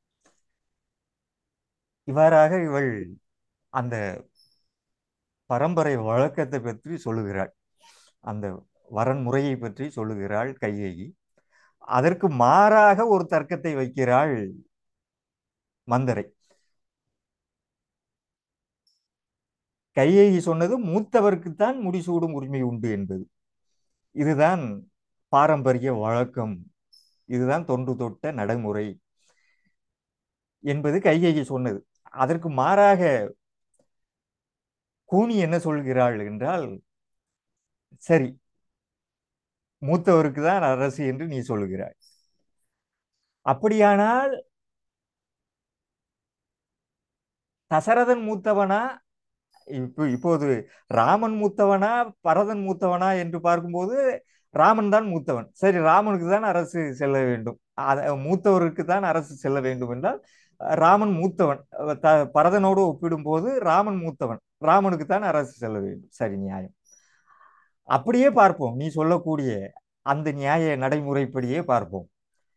இவ்வாறாக இவள் அந்த பரம்பரை வழக்கத்தை பற்றி சொல்லுகிறாள் அந்த வரன் முறையை பற்றி சொல்லுகிறாள் கையேயி அதற்கு மாறாக ஒரு தர்க்கத்தை வைக்கிறாள் மந்தரை கையேயி சொன்னது மூத்தவருக்குத்தான் முடிசூடும் உரிமை உண்டு என்பது இதுதான் பாரம்பரிய வழக்கம் இதுதான் தொன்று தொட்ட நடைமுறை என்பது கைகேயி சொன்னது அதற்கு மாறாக கூனி என்ன சொல்கிறாள் என்றால் சரி மூத்தவருக்கு தான் அரசு என்று நீ சொல்லுகிறாய் அப்படியானால் தசரதன் மூத்தவனா இப்போ இப்போது ராமன் மூத்தவனா பரதன் மூத்தவனா என்று பார்க்கும்போது ராமன் தான் மூத்தவன் சரி ராமனுக்கு தான் அரசு செல்ல வேண்டும் அத- மூத்தவருக்கு தான் அரசு செல்ல வேண்டும் என்றால் ராமன் மூத்தவன் த பரதனோடு ஒப்பிடும்போது ராமன் மூத்தவன் ராமனுக்கு தான் அரசு செல்ல வேண்டும் சரி நியாயம் அப்படியே பார்ப்போம் நீ சொல்லக்கூடிய அந்த நியாய நடைமுறைப்படியே பார்ப்போம்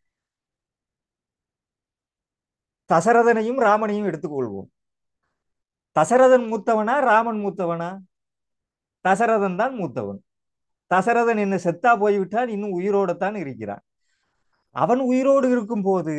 தசரதனையும் ராமனையும் எடுத்துக்கொள்வோம் தசரதன் மூத்தவனா ராமன் மூத்தவனா தசரதன் தான் மூத்தவன் தசரதன் என்ன செத்தா போய்விட்டான் இன்னும் உயிரோடத்தான் இருக்கிறான் அவன் உயிரோடு இருக்கும்போது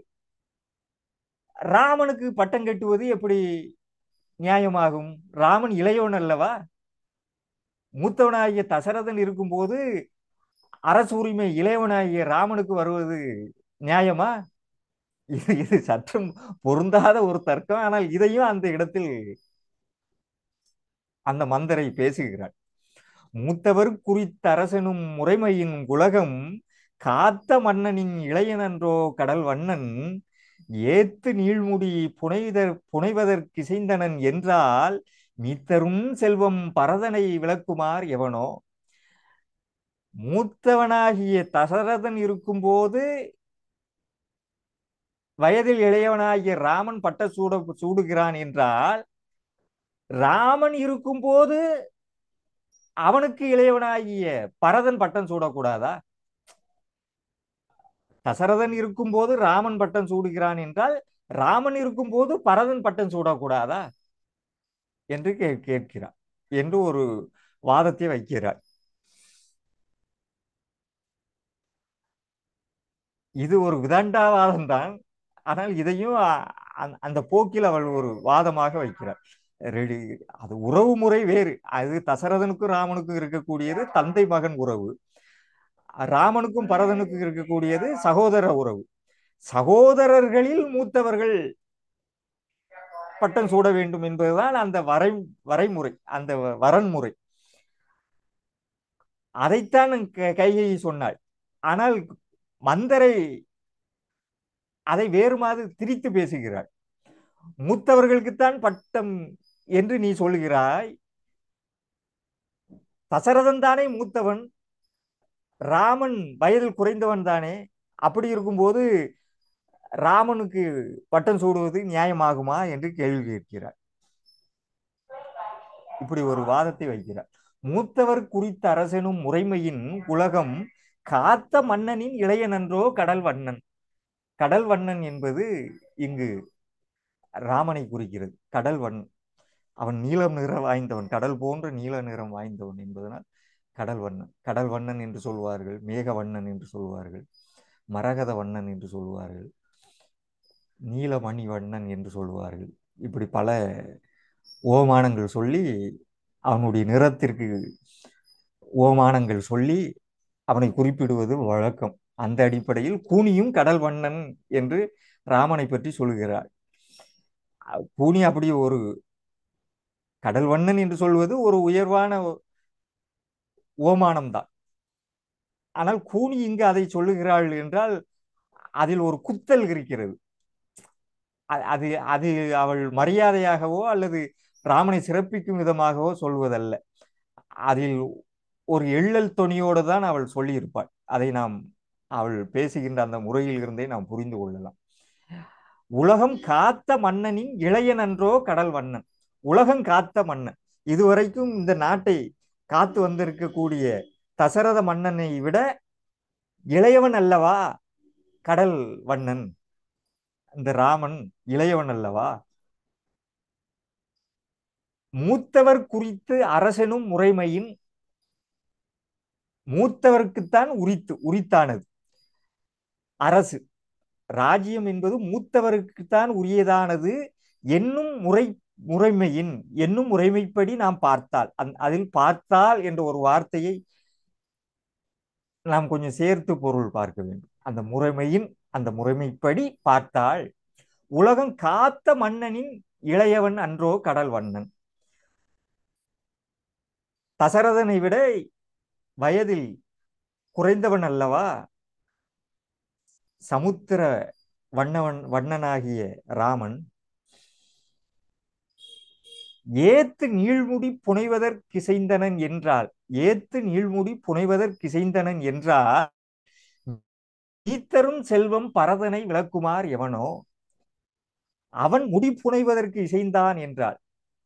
ராமனுக்கு பட்டம் கட்டுவது எப்படி நியாயமாகும் ராமன் இளையவன் அல்லவா மூத்தவனாகிய தசரதன் இருக்கும்போது அரசு உரிமை இளையவனாகிய ராமனுக்கு வருவது நியாயமா இது இது சற்றும் பொருந்தாத ஒரு தர்க்கம் ஆனால் இதையும் அந்த இடத்தில் அந்த மந்தரை பேசுகிறாள் மூத்தவர் குறித்த அரசனும் முறைமையின் உலகம் காத்த மன்னனின் இளையனன்றோ கடல் வண்ணன் ஏத்து நீழ்முடி புனைதர் புனைவதற்கிசைந்தனன் என்றால் மீத்தரும் செல்வம் பரதனை விளக்குமார் எவனோ மூத்தவனாகிய தசரதன் இருக்கும்போது வயதில் இளையவனாகிய ராமன் பட்ட சூட சூடுகிறான் என்றால் ராமன் இருக்கும்போது அவனுக்கு இளையவனாகிய பரதன் பட்டம் சூடக்கூடாதா தசரதன் இருக்கும்போது ராமன் பட்டம் சூடுகிறான் என்றால் ராமன் இருக்கும்போது பரதன் பட்டம் சூடக்கூடாதா என்று கே கேட்கிறார் என்று ஒரு வாதத்தை வைக்கிறார் இது ஒரு விதண்டாவாதம் தான் ஆனால் இதையும் அ- அந்த- அந்த போக்கில் அவள் ஒரு வாதமாக வைக்கிறார் ரெடி அது உறவு முறை வேறு அது தசரதனுக்கும் ராமனுக்கும் இருக்கக்கூடியது தந்தை மகன் உறவு ராமனுக்கும் பரதனுக்கும் இருக்கக்கூடியது சகோதர உறவு சகோதரர்களில் மூத்தவர்கள் பட்டம் சூட வேண்டும் என்பதுதான் அந்த வரை வரைமுறை அந்த வ- வரன்முறை அதைத்தான் க- கைகை சொன்னாள் ஆனால் மந்தரை அதை வேறு மாதிரி திரித்து பேசுகிறாள் மூத்தவர்களுக்குத்தான் பட்டம் என்று நீ சொல்கிறாய் தசரதன் தானே மூத்தவன் ராமன் வயதில் குறைந்தவன் தானே அப்படி இருக்கும்போது ராமனுக்கு பட்டம் சூடுவது நியாயமாகுமா என்று கேள்வி கேட்கிறார் இப்படி ஒரு வாதத்தை வைக்கிறார் மூத்தவர் குறித்த அரசனும் முறைமையின் உலகம் காத்த மன்னனின் இளையனன்றோ கடல் வண்ணன் கடல் வண்ணன் என்பது இங்கு ராமனை குறிக்கிறது கடல் வண்ணன் அவன் நீலம் நிறம் வாய்ந்தவன் கடல் போன்ற நீல நிறம் வாய்ந்தவன் என்பதனால் கடல் வண்ணன் கடல் வண்ணன் என்று சொல்வார்கள் மேக வண்ணன் என்று சொல்வார்கள் மரகத வண்ணன் என்று சொல்வார்கள் நீலமணி வண்ணன் என்று சொல்வார்கள் இப்படி பல ஓமானங்கள் சொல்லி அவனுடைய நிறத்திற்கு ஓமானங்கள் சொல்லி அவனை குறிப்பிடுவது வழக்கம் அந்த அடிப்படையில் கூனியும் கடல் வண்ணன் என்று ராமனை பற்றி சொல்கிறார் கூனி அப்படி ஒரு கடல் வண்ணன் என்று சொல்வது ஒரு உயர்வான ஓமானம்தான் ஆனால் கூனி இங்கு அதை சொல்லுகிறாள் என்றால் அதில் ஒரு குத்தல் இருக்கிறது அ- அது அது அவள் மரியாதையாகவோ அல்லது ராமனை சிறப்பிக்கும் விதமாகவோ சொல்வதல்ல அதில் ஒரு எள்ளல் தொனியோடு தான் அவள் சொல்லியிருப்பாள் அதை நாம் அவள் பேசுகின்ற அந்த முறையில் இருந்தே நாம் புரிந்து கொள்ளலாம் உலகம் காத்த மன்னனின் இளையன் அன்றோ கடல் வண்ணன் உலகம் காத்த மன்னன் இதுவரைக்கும் இந்த நாட்டை காத்து வந்திருக்கக்கூடிய தசரத மன்னனை விட இளையவன் அல்லவா கடல் வண்ணன் இந்த ராமன் இளையவன் அல்லவா மூத்தவர் குறித்து அரசனும் முறைமையின் மூத்தவருக்குத்தான் உரித்து உரித்தானது அரசு ராஜ்யம் என்பது மூத்தவருக்குத்தான் உரியதானது என்னும் முறை முறைமையின் என்னும் முறைமைப்படி நாம் பார்த்தால் அந் அதில் பார்த்தால் என்ற ஒரு வார்த்தையை நாம் கொஞ்சம் சேர்த்து பொருள் பார்க்க வேண்டும் அந்த முறைமையின் அந்த முறைமைப்படி பார்த்தால் உலகம் காத்த மன்னனின் இளையவன் அன்றோ கடல் வண்ணன் தசரதனை விட வயதில் குறைந்தவன் அல்லவா சமுத்திர வண்ணவன் வண்ணனாகிய ராமன் ஏத்து நீழ்முடி புனைவதற்கிசைந்தனன் என்றால் ஏத்து நீழ்முடி புனைவதற்கிசைந்தனன் என்றால் ஈத்தரும் செல்வம் பரதனை விளக்குமார் எவனோ அவன் முடி புனைவதற்கு இசைந்தான் என்றால்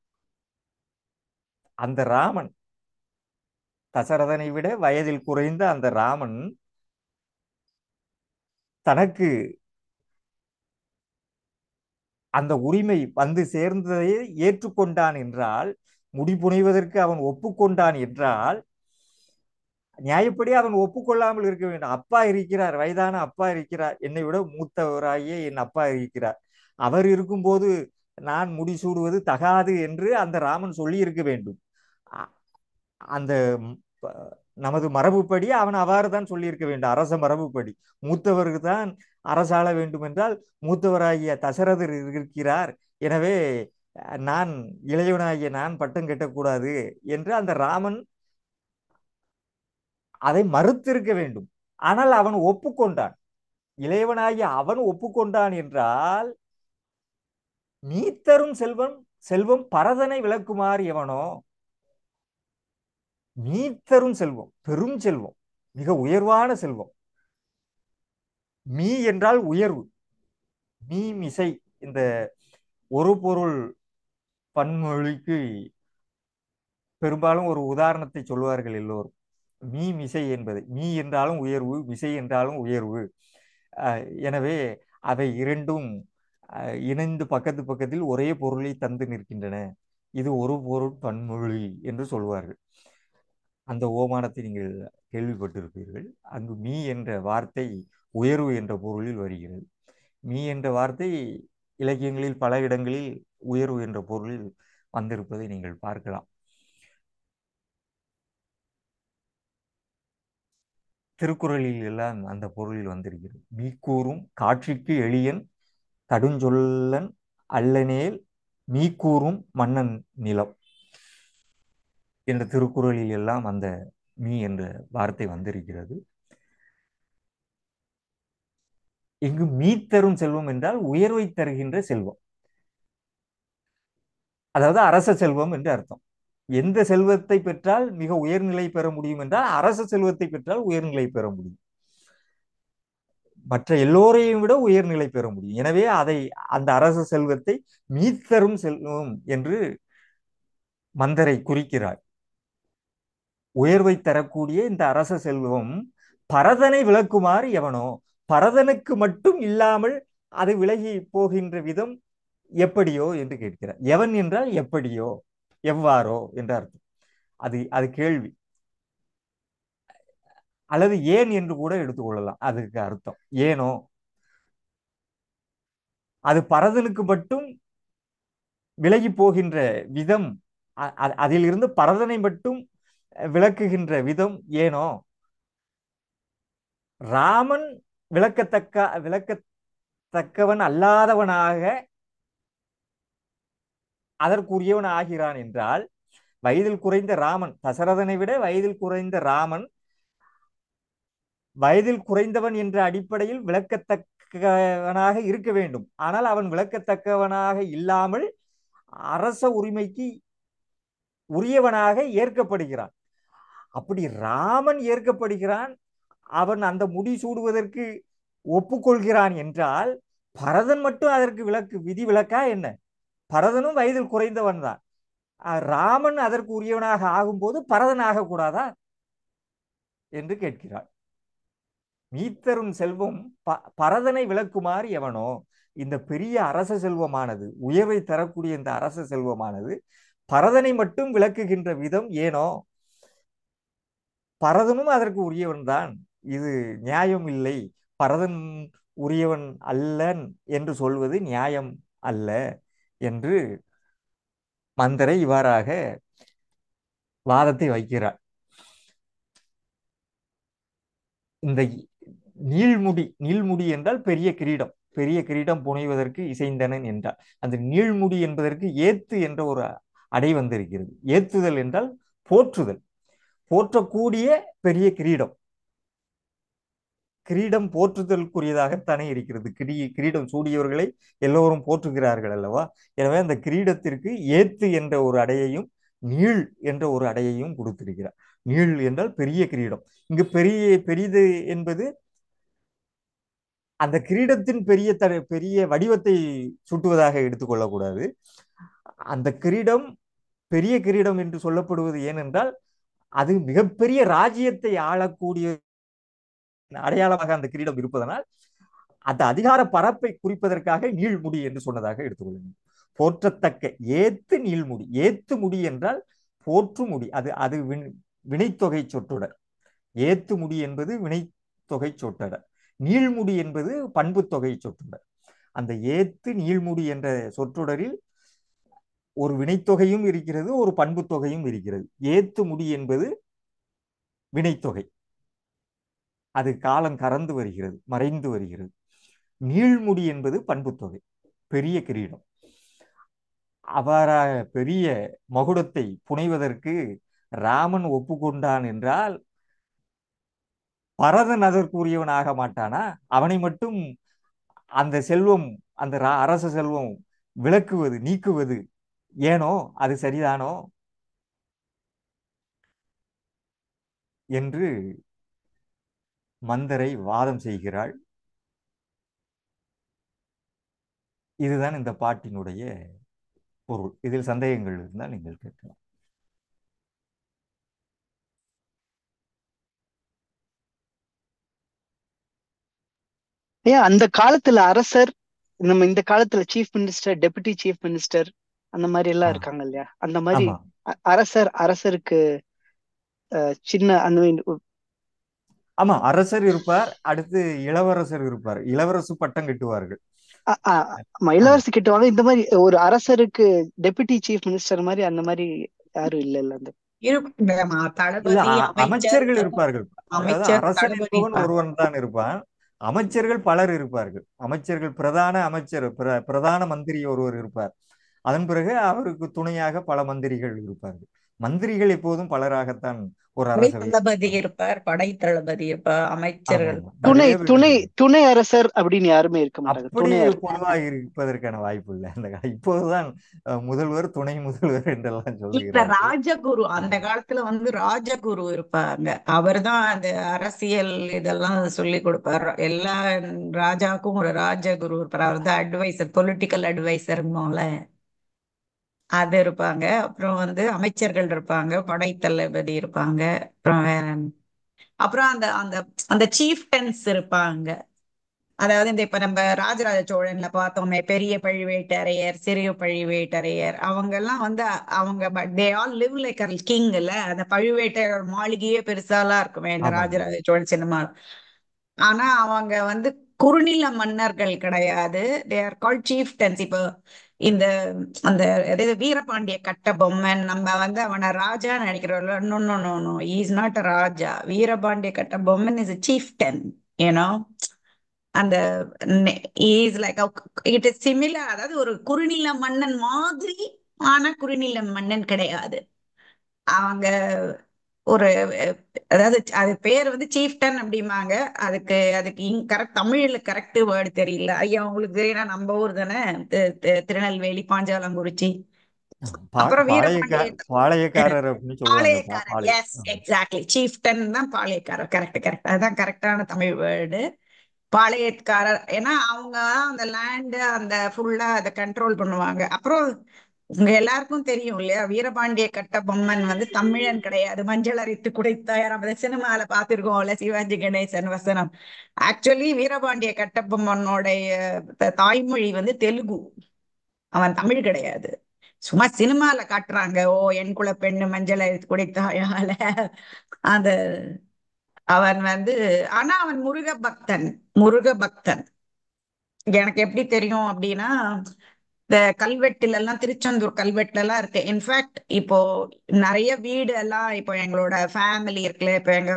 அந்த ராமன் தசரதனை விட வயதில் குறைந்த அந்த ராமன் தனக்கு அந்த உரிமை வந்து சேர்ந்ததை ஏற்றுக்கொண்டான் என்றால் முடிபுனைவதற்கு அவன் ஒப்புக்கொண்டான் என்றால் நியாயப்படி அவன் ஒப்புக்கொள்ளாமல் இருக்க வேண்டும் அப்பா இருக்கிறார் வயதான அப்பா இருக்கிறார் என்னை விட மூத்தவராகிய என் அப்பா இருக்கிறார் அவர் இருக்கும்போது நான் முடிசூடுவது தகாது என்று அந்த ராமன் சொல்லி இருக்க வேண்டும் அந்த நமது மரபுப்படி அவன் அவ்வாறு தான் சொல்லியிருக்க வேண்டும் அரச மரபுப்படி மூத்தவருக்கு தான் அரசாள வேண்டும் என்றால் மூத்தவராகிய தசரதர் இருக்கிறார் எனவே நான் இளையவனாகிய நான் பட்டம் கட்டக்கூடாது என்று அந்த ராமன் அதை மறுத்திருக்க வேண்டும் ஆனால் அவன் ஒப்புக்கொண்டான் இளையவனாகிய அவன் ஒப்புக்கொண்டான் என்றால் மீத்தரும் செல்வம் செல்வம் பரதனை விளக்குமாறு எவனோ மீத்தரும் செல்வம் பெரும் செல்வம் மிக உயர்வான செல்வம் மீ என்றால் உயர்வு மீ மிசை இந்த ஒரு பொருள் பன்மொழிக்கு பெரும்பாலும் ஒரு உதாரணத்தை சொல்வார்கள் எல்லோரும் மீ மிசை என்பதை மீ என்றாலும் உயர்வு மிசை என்றாலும் உயர்வு எனவே அவை இரண்டும் இணைந்து பக்கத்து பக்கத்தில் ஒரே பொருளை தந்து நிற்கின்றன இது ஒரு பொருள் பன்மொழி என்று சொல்வார்கள் அந்த ஓமானத்தை நீங்கள் கேள்விப்பட்டிருப்பீர்கள் அங்கு மீ என்ற வார்த்தை உயர்வு என்ற பொருளில் வருகிறது மீ என்ற வார்த்தை இலக்கியங்களில் பல இடங்களில் உயர்வு என்ற பொருளில் வந்திருப்பதை நீங்கள் பார்க்கலாம் திருக்குறளில் எல்லாம் அந்த பொருளில் வந்திருக்கிறது மீக்கூறும் காட்சிக்கு எளியன் கடுஞ்சொல்லன் அல்லனேல் மீக்கூறும் மன்னன் நிலம் என்ற திருக்குறளில் எல்லாம் அந்த மீ என்ற வார்த்தை வந்திருக்கிறது இங்கு மீத்தரும் செல்வம் என்றால் உயர்வை தருகின்ற செல்வம் அதாவது அரச செல்வம் என்று அர்த்தம் எந்த செல்வத்தை பெற்றால் மிக உயர்நிலை பெற முடியும் என்றால் அரச செல்வத்தை பெற்றால் உயர்நிலை பெற முடியும் மற்ற எல்லோரையும் விட உயர்நிலை பெற முடியும் எனவே அதை அந்த அரச செல்வத்தை மீத்தரும் செல்வம் என்று மந்தரை குறிக்கிறார் உயர்வை தரக்கூடிய இந்த அரச செல்வம் பரதனை விளக்குமாறு எவனோ பரதனுக்கு மட்டும் இல்லாமல் அது விலகி போகின்ற விதம் எப்படியோ என்று கேட்கிறார் எவன் என்றால் எப்படியோ எவ்வாறோ என்ற அர்த்தம் அது அது கேள்வி அல்லது ஏன் என்று கூட எடுத்துக்கொள்ளலாம் அதுக்கு அர்த்தம் ஏனோ அது பரதனுக்கு மட்டும் விலகி போகின்ற விதம் அதிலிருந்து பரதனை மட்டும் விளக்குகின்ற விதம் ஏனோ ராமன் விளக்கத்தக்க விளக்கத்தக்கவன் அல்லாதவனாக அதற்குரியவன் ஆகிறான் என்றால் வயதில் குறைந்த ராமன் தசரதனை விட வயதில் குறைந்த ராமன் வயதில் குறைந்தவன் என்ற அடிப்படையில் விளக்கத்தக்கவனாக இருக்க வேண்டும் ஆனால் அவன் விளக்கத்தக்கவனாக இல்லாமல் அரச உரிமைக்கு உரியவனாக ஏற்கப்படுகிறான் அப்படி ராமன் ஏற்கப்படுகிறான் அவன் அந்த முடி சூடுவதற்கு ஒப்புக்கொள்கிறான் என்றால் பரதன் மட்டும் அதற்கு விலக்கு விதி விலக்கா என்ன பரதனும் வயதில் குறைந்தவன் தான் ராமன் அதற்கு உரியவனாக ஆகும்போது பரதன் ஆகக்கூடாதா என்று கேட்கிறாள் மீத்தரும் செல்வம் ப பரதனை விளக்குமாறு எவனோ இந்த பெரிய அரச செல்வமானது உயர்வை தரக்கூடிய இந்த அரச செல்வமானது பரதனை மட்டும் விளக்குகின்ற விதம் ஏனோ பரதனும் அதற்கு உரியவன் தான் இது நியாயம் இல்லை பரதன் உரியவன் அல்லன் என்று சொல்வது நியாயம் அல்ல என்று மந்தரை இவ்வாறாக வாதத்தை வைக்கிறார் இந்த நீள்முடி நீள்முடி என்றால் பெரிய கிரீடம் பெரிய கிரீடம் புனைவதற்கு இசைந்தனன் என்றால் அந்த நீள்முடி என்பதற்கு ஏத்து என்ற ஒரு அடை வந்திருக்கிறது ஏத்துதல் என்றால் போற்றுதல் போற்றக்கூடிய பெரிய கிரீடம் கிரீடம் போற்றுதலுக்குரியதாகத்தானே இருக்கிறது கிரீ கிரீடம் சூடியவர்களை எல்லோரும் போற்றுகிறார்கள் அல்லவா எனவே அந்த கிரீடத்திற்கு ஏத்து என்ற ஒரு அடையையும் நீள் என்ற ஒரு அடையையும் கொடுத்திருக்கிறார் நீள் என்றால் பெரிய கிரீடம் இங்கு பெரிய பெரிது என்பது அந்த கிரீடத்தின் பெரிய த பெரிய வடிவத்தை சுட்டுவதாக எடுத்துக்கொள்ளக்கூடாது அந்த கிரீடம் பெரிய கிரீடம் என்று சொல்லப்படுவது ஏனென்றால் அது மிகப்பெரிய ராஜ்யத்தை ஆளக்கூடிய அடையாளமாக அந்த கிரீடம் இருப்பதனால் அந்த அதிகார பரப்பை குறிப்பதற்காக நீள்முடி என்று சொன்னதாக எடுத்துக்கொள்ளுங்கள் போற்றத்தக்க ஏத்து நீள்முடி ஏத்து முடி என்றால் போற்று முடி அது அது வினைத்தொகை சொற்றொடர் ஏத்து முடி என்பது வினைத்தொகை சொற்றொடர் நீள்முடி என்பது பண்பு தொகை சொற்றொடர் அந்த ஏத்து நீள்முடி என்ற சொற்றொடரில் ஒரு வினைத்தொகையும் இருக்கிறது ஒரு பண்பு தொகையும் இருக்கிறது ஏத்து முடி என்பது வினைத்தொகை அது காலம் கறந்து வருகிறது மறைந்து வருகிறது நீள்முடி என்பது பண்புத்தொகை பெரிய கிரீடம் அவ்வாறாக பெரிய மகுடத்தை புனைவதற்கு ராமன் ஒப்புக்கொண்டான் என்றால் பரதன் அதற்குரியவனாக மாட்டானா அவனை மட்டும் அந்த செல்வம் அந்த அரச செல்வம் விளக்குவது நீக்குவது ஏனோ அது சரிதானோ என்று மந்தரை வாதம் செய்கிறாள் இதுதான் இந்த பாட்டினுடைய பொருள் இதில் சந்தேகங்கள் இருந்தால் நீங்கள் கேட்கலாம் ஏன் அந்த காலத்துல அரசர் நம்ம இந்த காலத்துல chief minister deputy chief minister அந்த மாதிரி எல்லாம் இருக்காங்க இல்லையா அந்த மாதிரி அரசர் அரசருக்கு சின்ன அந்த ஆமா அரசர் இருப்பார் அடுத்து இளவரசர் இருப்பார் இளவரசு பட்டம் கட்டுவார்கள் ஆமா இளவரசி கிட்டுவாங்க இந்த மாதிரி ஒரு அரசருக்கு டெபுட்டி சீஃப் மினிஸ்டர் மாதிரி அந்த மாதிரி யாரும் இல்ல இல்ல அந்த அமைச்சர்கள் இருப்பார்கள் அரசன் என்பவன் ஒருவன் தான் இருப்பான் அமைச்சர்கள் பலர் இருப்பார்கள் அமைச்சர்கள் பிரதான அமைச்சர் பிரதான மந்திரி ஒருவர் இருப்பார் அதன் பிறகு அவருக்கு துணையாக பல மந்திரிகள் இருப்பார்கள் மந்திரிகள் எப்போதும் பலராகத்தான் ஒரு அரசர் தளபதி இருப்பார் படை தளபதி இருப்பார் அமைச்சர்கள் துணை துணை துணை அரசர் அப்படின்னு யாருமே இருக்க மாட்டாங்க அப்படி பொதுவாக இருப்பதற்கான வாய்ப்பு இல்லை அந்த இப்போதுதான் முதல்வர் துணை முதல்வர் என்றெல்லாம் சொல்லுகிறார் ராஜகுரு அந்த காலத்துல வந்து ராஜகுரு இருப்பாங்க அவர் தான் அந்த அரசியல் இதெல்லாம் சொல்லி கொடுப்பார் எல்லா ராஜாவுக்கும் ஒரு ராஜகுரு இருப்பார் அவர் தான் அட்வைசர் பொலிட்டிக்கல் அட்வைசர்மோல அது இருப்பாங்க அப்புறம் வந்து அமைச்சர்கள் இருப்பாங்க படைத்தளபதி இருப்பாங்க அப்புறம் வேற அப்புறம் அந்த அந்த அந்த சீஃப்டன்ஸ் இருப்பாங்க அதாவது இந்த இப்ப நம்ம ராஜராஜ சோழன்ல பார்த்தோமே பெரிய பழுவேட்டரையர் சிறிய பழுவேட்டரையர் அவங்க எல்லாம் வந்து அவங்க they all live like king இல்ல அந்த பழுவேட்டரையர் மாளிகையே பெருசாலாம் இருக்குமே இந்த ராஜராஜ சோழன் சினிமா ஆனா அவங்க வந்து குறுநில மன்னர்கள் கிடையாது தே ஆர் கால் சீஃப்டன்ஸ் இப்போ இந்த அந்த வீரபாண்டிய கட்ட பொம்மன் நம்ம வந்து அவனை ராஜா நினைக்கிறோம்ல no no no no is not a raja Veerapandiya Kattabomman is chieftain ஏனோ அந்த is like it is similar அதாவது ஒரு குறுநில மன்னன் மாதிரி ஆனா குறுநில மன்னன் கிடையாது அவங்க ஒரு அதாவது அது பேர் வந்து சீஃப்டன் அப்படிம்பாங்க அதுக்கு அதுக்கு கரெக்ட் தமிழ்ல கரெக்ட் வேர்டு தெரியல ஐயா உங்களுக்கு தெரியும்னா நம்ம ஊர் தானே திருநெல்வேலி பாஞ்சாலங்குறிச்சி பா- அப்புறம் பாளையக்கா வீரபாண்டிய பாளையக்காரர் அப்படின்னு சொல்லுவாங்க பா- பாளையக்காரர் பாளைய எஸ் எக்ஸாக்ட்லி சீஃப்டன் தான் பாளையக்காரர் கரெக்ட் கரெக்ட் அதுதான் கரெக்டான தமிழ் வேர்டு பாளையக்காரர் ஏன்னா அவங்க அந்த லேண்ட் அந்த ஃபுல்லா அதை கண்ட்ரோல் பண்ணுவாங்க அப்புறம் உங்க எல்லாருக்கும் தெரியும் இல்லையா வீரபாண்டிய கட்டபொம்மன் வந்து தமிழன் கிடையாது மஞ்சள் அரைத்து குடைத்தாயார் நம்ம சினிமால பார்த்திருக்கோம்ல சிவாஜி கணேசன் வசனம் ஆக்சுவலி வீரபாண்டிய கட்டபொம்மனுடைய த- தாய்மொழி வந்து தெலுங்கு அவன் தமிழ் கிடையாது சும்மா சினிமால காட்டுறாங்க ஓ என் குல பெண்ணு மஞ்சள் அரைத்து குடைத்தாயால அந்த அவன் வந்து ஆனா அவன் முருக பக்தன் முருக பக்தன் எனக்கு எப்படி தெரியும் அப்படின்னா இந்த கல்வெட்டுல எல்லாம் திருச்செந்தூர் கல்வெட்டுல எல்லாம் இருக்கு இன்ஃபேக்ட் இப்போ நிறைய வீடு எல்லாம் இப்போ எங்களோட ஃபேமிலி இருக்குல்ல இப்போ எங்க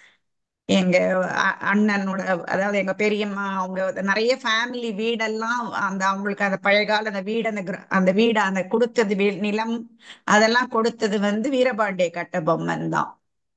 எங்க அ- அண்ணனோட அதாவது எங்க பெரியம்மா அவங்க நிறைய ஃபேமிலி வீடெல்லாம் அந்த அவங்களுக்கு அந்த பழைய கால அந்த வீடு அந்த கிர- அந்த வீடு அந்த கொடுத்தது வீ- நிலம் அதெல்லாம் கொடுத்தது வந்து வீரபாண்டிய கட்டபொம்மன் தான்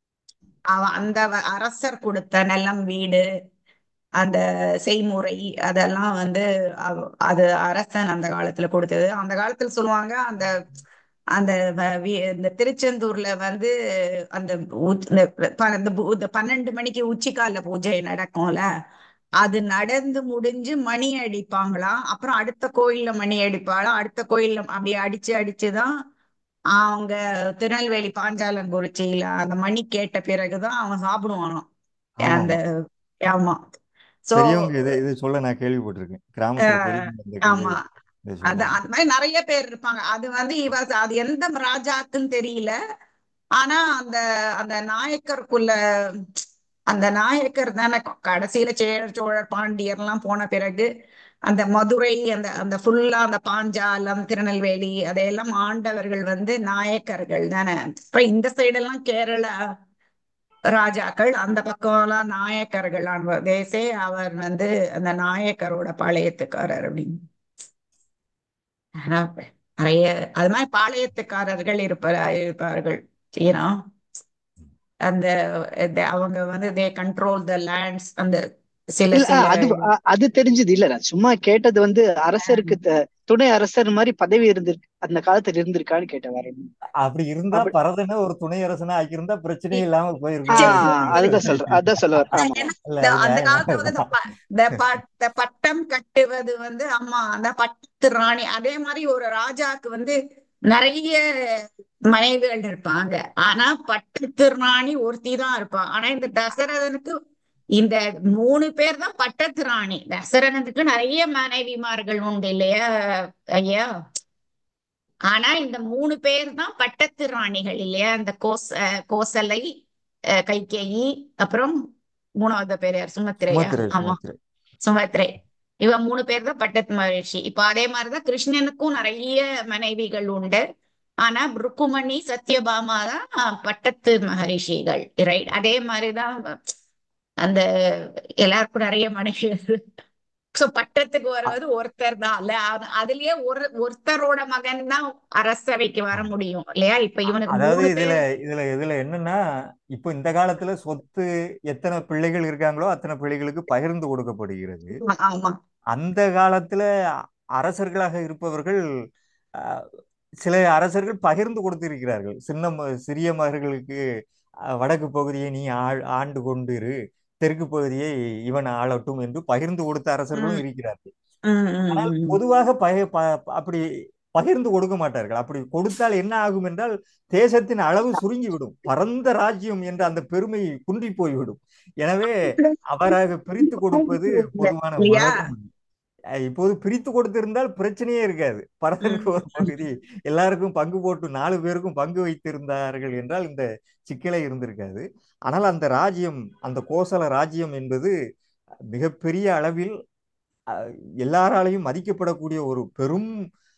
அவன் அந்த வ- அரசர் கொடுத்த நிலம் வீடு அந்த செய்முறை அதெல்லாம் வந்து அவ- அது அரசன் அந்த காலத்துல கொடுத்தது அந்த காலத்துல சொல்லுவாங்க அந்த அந்த வ- வி- இந்த திருச்செந்தூர்ல வந்து அந்த உ- இந்த ப- இந்த பு- இந்த பன்னெண்டு மணிக்கு உச்சிக்கால பூஜை நடக்கும்ல அது நடந்து முடிஞ்சு மணி அடிப்பாங்களாம் அப்புறம் அடுத்த கோயில்ல மணி அடிப்பாளாம் அடுத்த கோயில்ல அப்படி அடிச்சு அடிச்சுதான் அவங்க திருநெல்வேலி பாஞ்சாலங்குறிச்சியில அந்த மணி கேட்ட பிறகுதான் அவன் சாப்பிடுவானாம் அந்த ஆமாமா ஆமா சோ பெரியவங்க இதை இது சொல்ல நான் கேள்விப்பட்டிருக்கேன் கிராமத்துல பெரியவங்க இந்த கதை ஆமா இதை அது சொல்லுவாங்க அந்த மாதிரி நிறைய பேர் இருப்பாங்க அது வந்து இவ அது எந்த ராஜாக்குன்னு தெரியல ஆனா அந்த அந்த நாயக்கருக்குள்ள அந்த நாயக்கர் தானே கடைசியில சேர சோழர் பாண்டியர் எல்லாம் போன பிறகு அந்த மதுரை அந்த அந்த ஃபுல்லா அந்த பாஞ்சாலம் திருநெல்வேலி அதையெல்லாம் ஆண்டவர்கள் வந்து நாயக்கர்கள் தானே இப்ப இந்த சைடெல்லாம் கேரளா ராஜாக்கள் அந்த பக்கம்லாம் நாயக்கர்கள் தேசே அவர் வந்து அந்த நாயக்கரோட பாளையத்துக்காரர் அப்படின்னு ஆனா நிறைய அது மாதிரி பாளையத்துக்காரர்கள் இருப்ப இருப்பார்கள் ஏன்னா அந்த இந்த அவங்க வந்து தே கண்ட்ரோல் த லேண்ட்ஸ் அந்த சில இல்ல சில அது அ- அது தெரிஞ்சது இல்ல நான் சும்மா கேட்டது வந்து அரசருக்கு த- துணை அரசர் மாதிரி பதவி இருந்திருக்கு அந்த காலத்துல இருந்திருக்கான்னு கேட்டேன் வேற ஒண்ணும் இல்ல. அப்படி இருந்தா அப்படி பரதனை ஒரு துணை அரசனா ஆக்கியிருந்தா பிரச்சனையே இல்லாம ஆ போயிருக்கும் சரி அதுதான் சொல்றேன் அதான் சொல்ல வர ஆமா ஏன்னா இல்ல இந்த அது அந்த நியாயமா காலத்துல வந்து இந்த இருக்கும் ப- இந்த ப- இந்த பட்டம் கட்டுவது வந்து அம்மா அந்த பட்டத்து ராணி அதே மாதிரி ஒரு ராஜாக்கு வந்து நிறைய மனைவிகள் இருப்பாங்க ஆனா பட்டத்து ராணி ஒருத்தி தான் இருப்பான் ஆனா இந்த தசரதனுக்கு இந்த மூணு பேர் தான் பட்டத்து ராணி தசரதனுக்கு நிறைய மனைவிமார்கள் உண்டு இல்லையா ஐயா ஆனா இந்த மூணு பேர் தான் பட்டத்து ராணிகள் இல்லையா இந்த கோச கோசலை அஹ் கைகேயி அப்புறம் மூணாவது பேர் யார் சுமத்திரையா சுமத்திரை ஆமா சுமத்திரை சுமத்திரை இவ மூணு பேர் தான் பட்டத்து மகரிஷி இப்ப அதே மாதிரிதான் கிருஷ்ணனுக்கும் நிறைய மனைவிகள் உண்டு ஆனா ருக்குமணி சத்யபாமா தான் பட்டத்து மகரிஷிகள் ரைட் அதே மாதிரிதான் அந்த எல்லாருக்கும் நிறைய மனைவிகள் சோ பட்டத்துக்கு வருவது ஒருத்தர் தான் இல்ல அது- அதுலயே ஒரு ஒருத்தரோட மகன் தான் அரசவைக்கு வர முடியும் இல்லையா இப்ப இவனுக்கு அதாவது மூணு இதுல பேர் இதுல இதுல என்னன்னா இப்போ இந்த காலத்துல சொத்து எத்தனை பிள்ளைகள் இருக்காங்களோ அத்தனை பிள்ளைகளுக்கு பகிர்ந்து கொடுக்கப்படுகிறது ஆமா அந்த காலத்துல அரசர்களாக இருப்பவர்கள் அஹ், சில அரசர்கள் பகிர்ந்து கொடுத்திருக்கிறார்கள் சின்ன ம- சிறிய மகர்களுக்கு அஹ், வடக்கு பகுதியை நீ ஆள் ஆண்டு கொண்டிரு தெற்கு பகுதியை இவன் ஆளட்டும் என்று பகிர்ந்து கொடுத்த அரசர்களும் உம் இருக்கிறார்கள் உம் உம் ஆனால் உம் பொதுவாக பகி ப- அப்படி பகிர்ந்து கொடுக்க மாட்டார்கள் அப்படி கொடுத்தால் என்ன ஆகும் என்றால் தேசத்தின் அளவு சுருங்கிவிடும் பரந்த ராஜ்யம் என்ற அந்த பெருமை குன்றி போய்விடும் எனவே அவராக பிரித்து கொடுப்பது பொதுவான இல்லையா வழக்கம் இல்லை. அஹ் இப்போது பிரித்து கொடுத்திருந்தால் பிரச்சனையே இருக்காது பரதனுக்கு உம் ஒரு பகுதி எல்லாருக்கும் பங்கு போட்டு நாலு பேருக்கும் பங்கு வைத்திருந்தார்கள் என்றால் இந்த சிக்கலே இருந்திருக்காது ஆனால் அந்த ராஜ்யம் அந்த கோசல ராஜ்யம் என்பது மிகப்பெரிய அளவில் அஹ், எல்லாராலையும் மதிக்கப்படக்கூடிய ஒரு பெரும்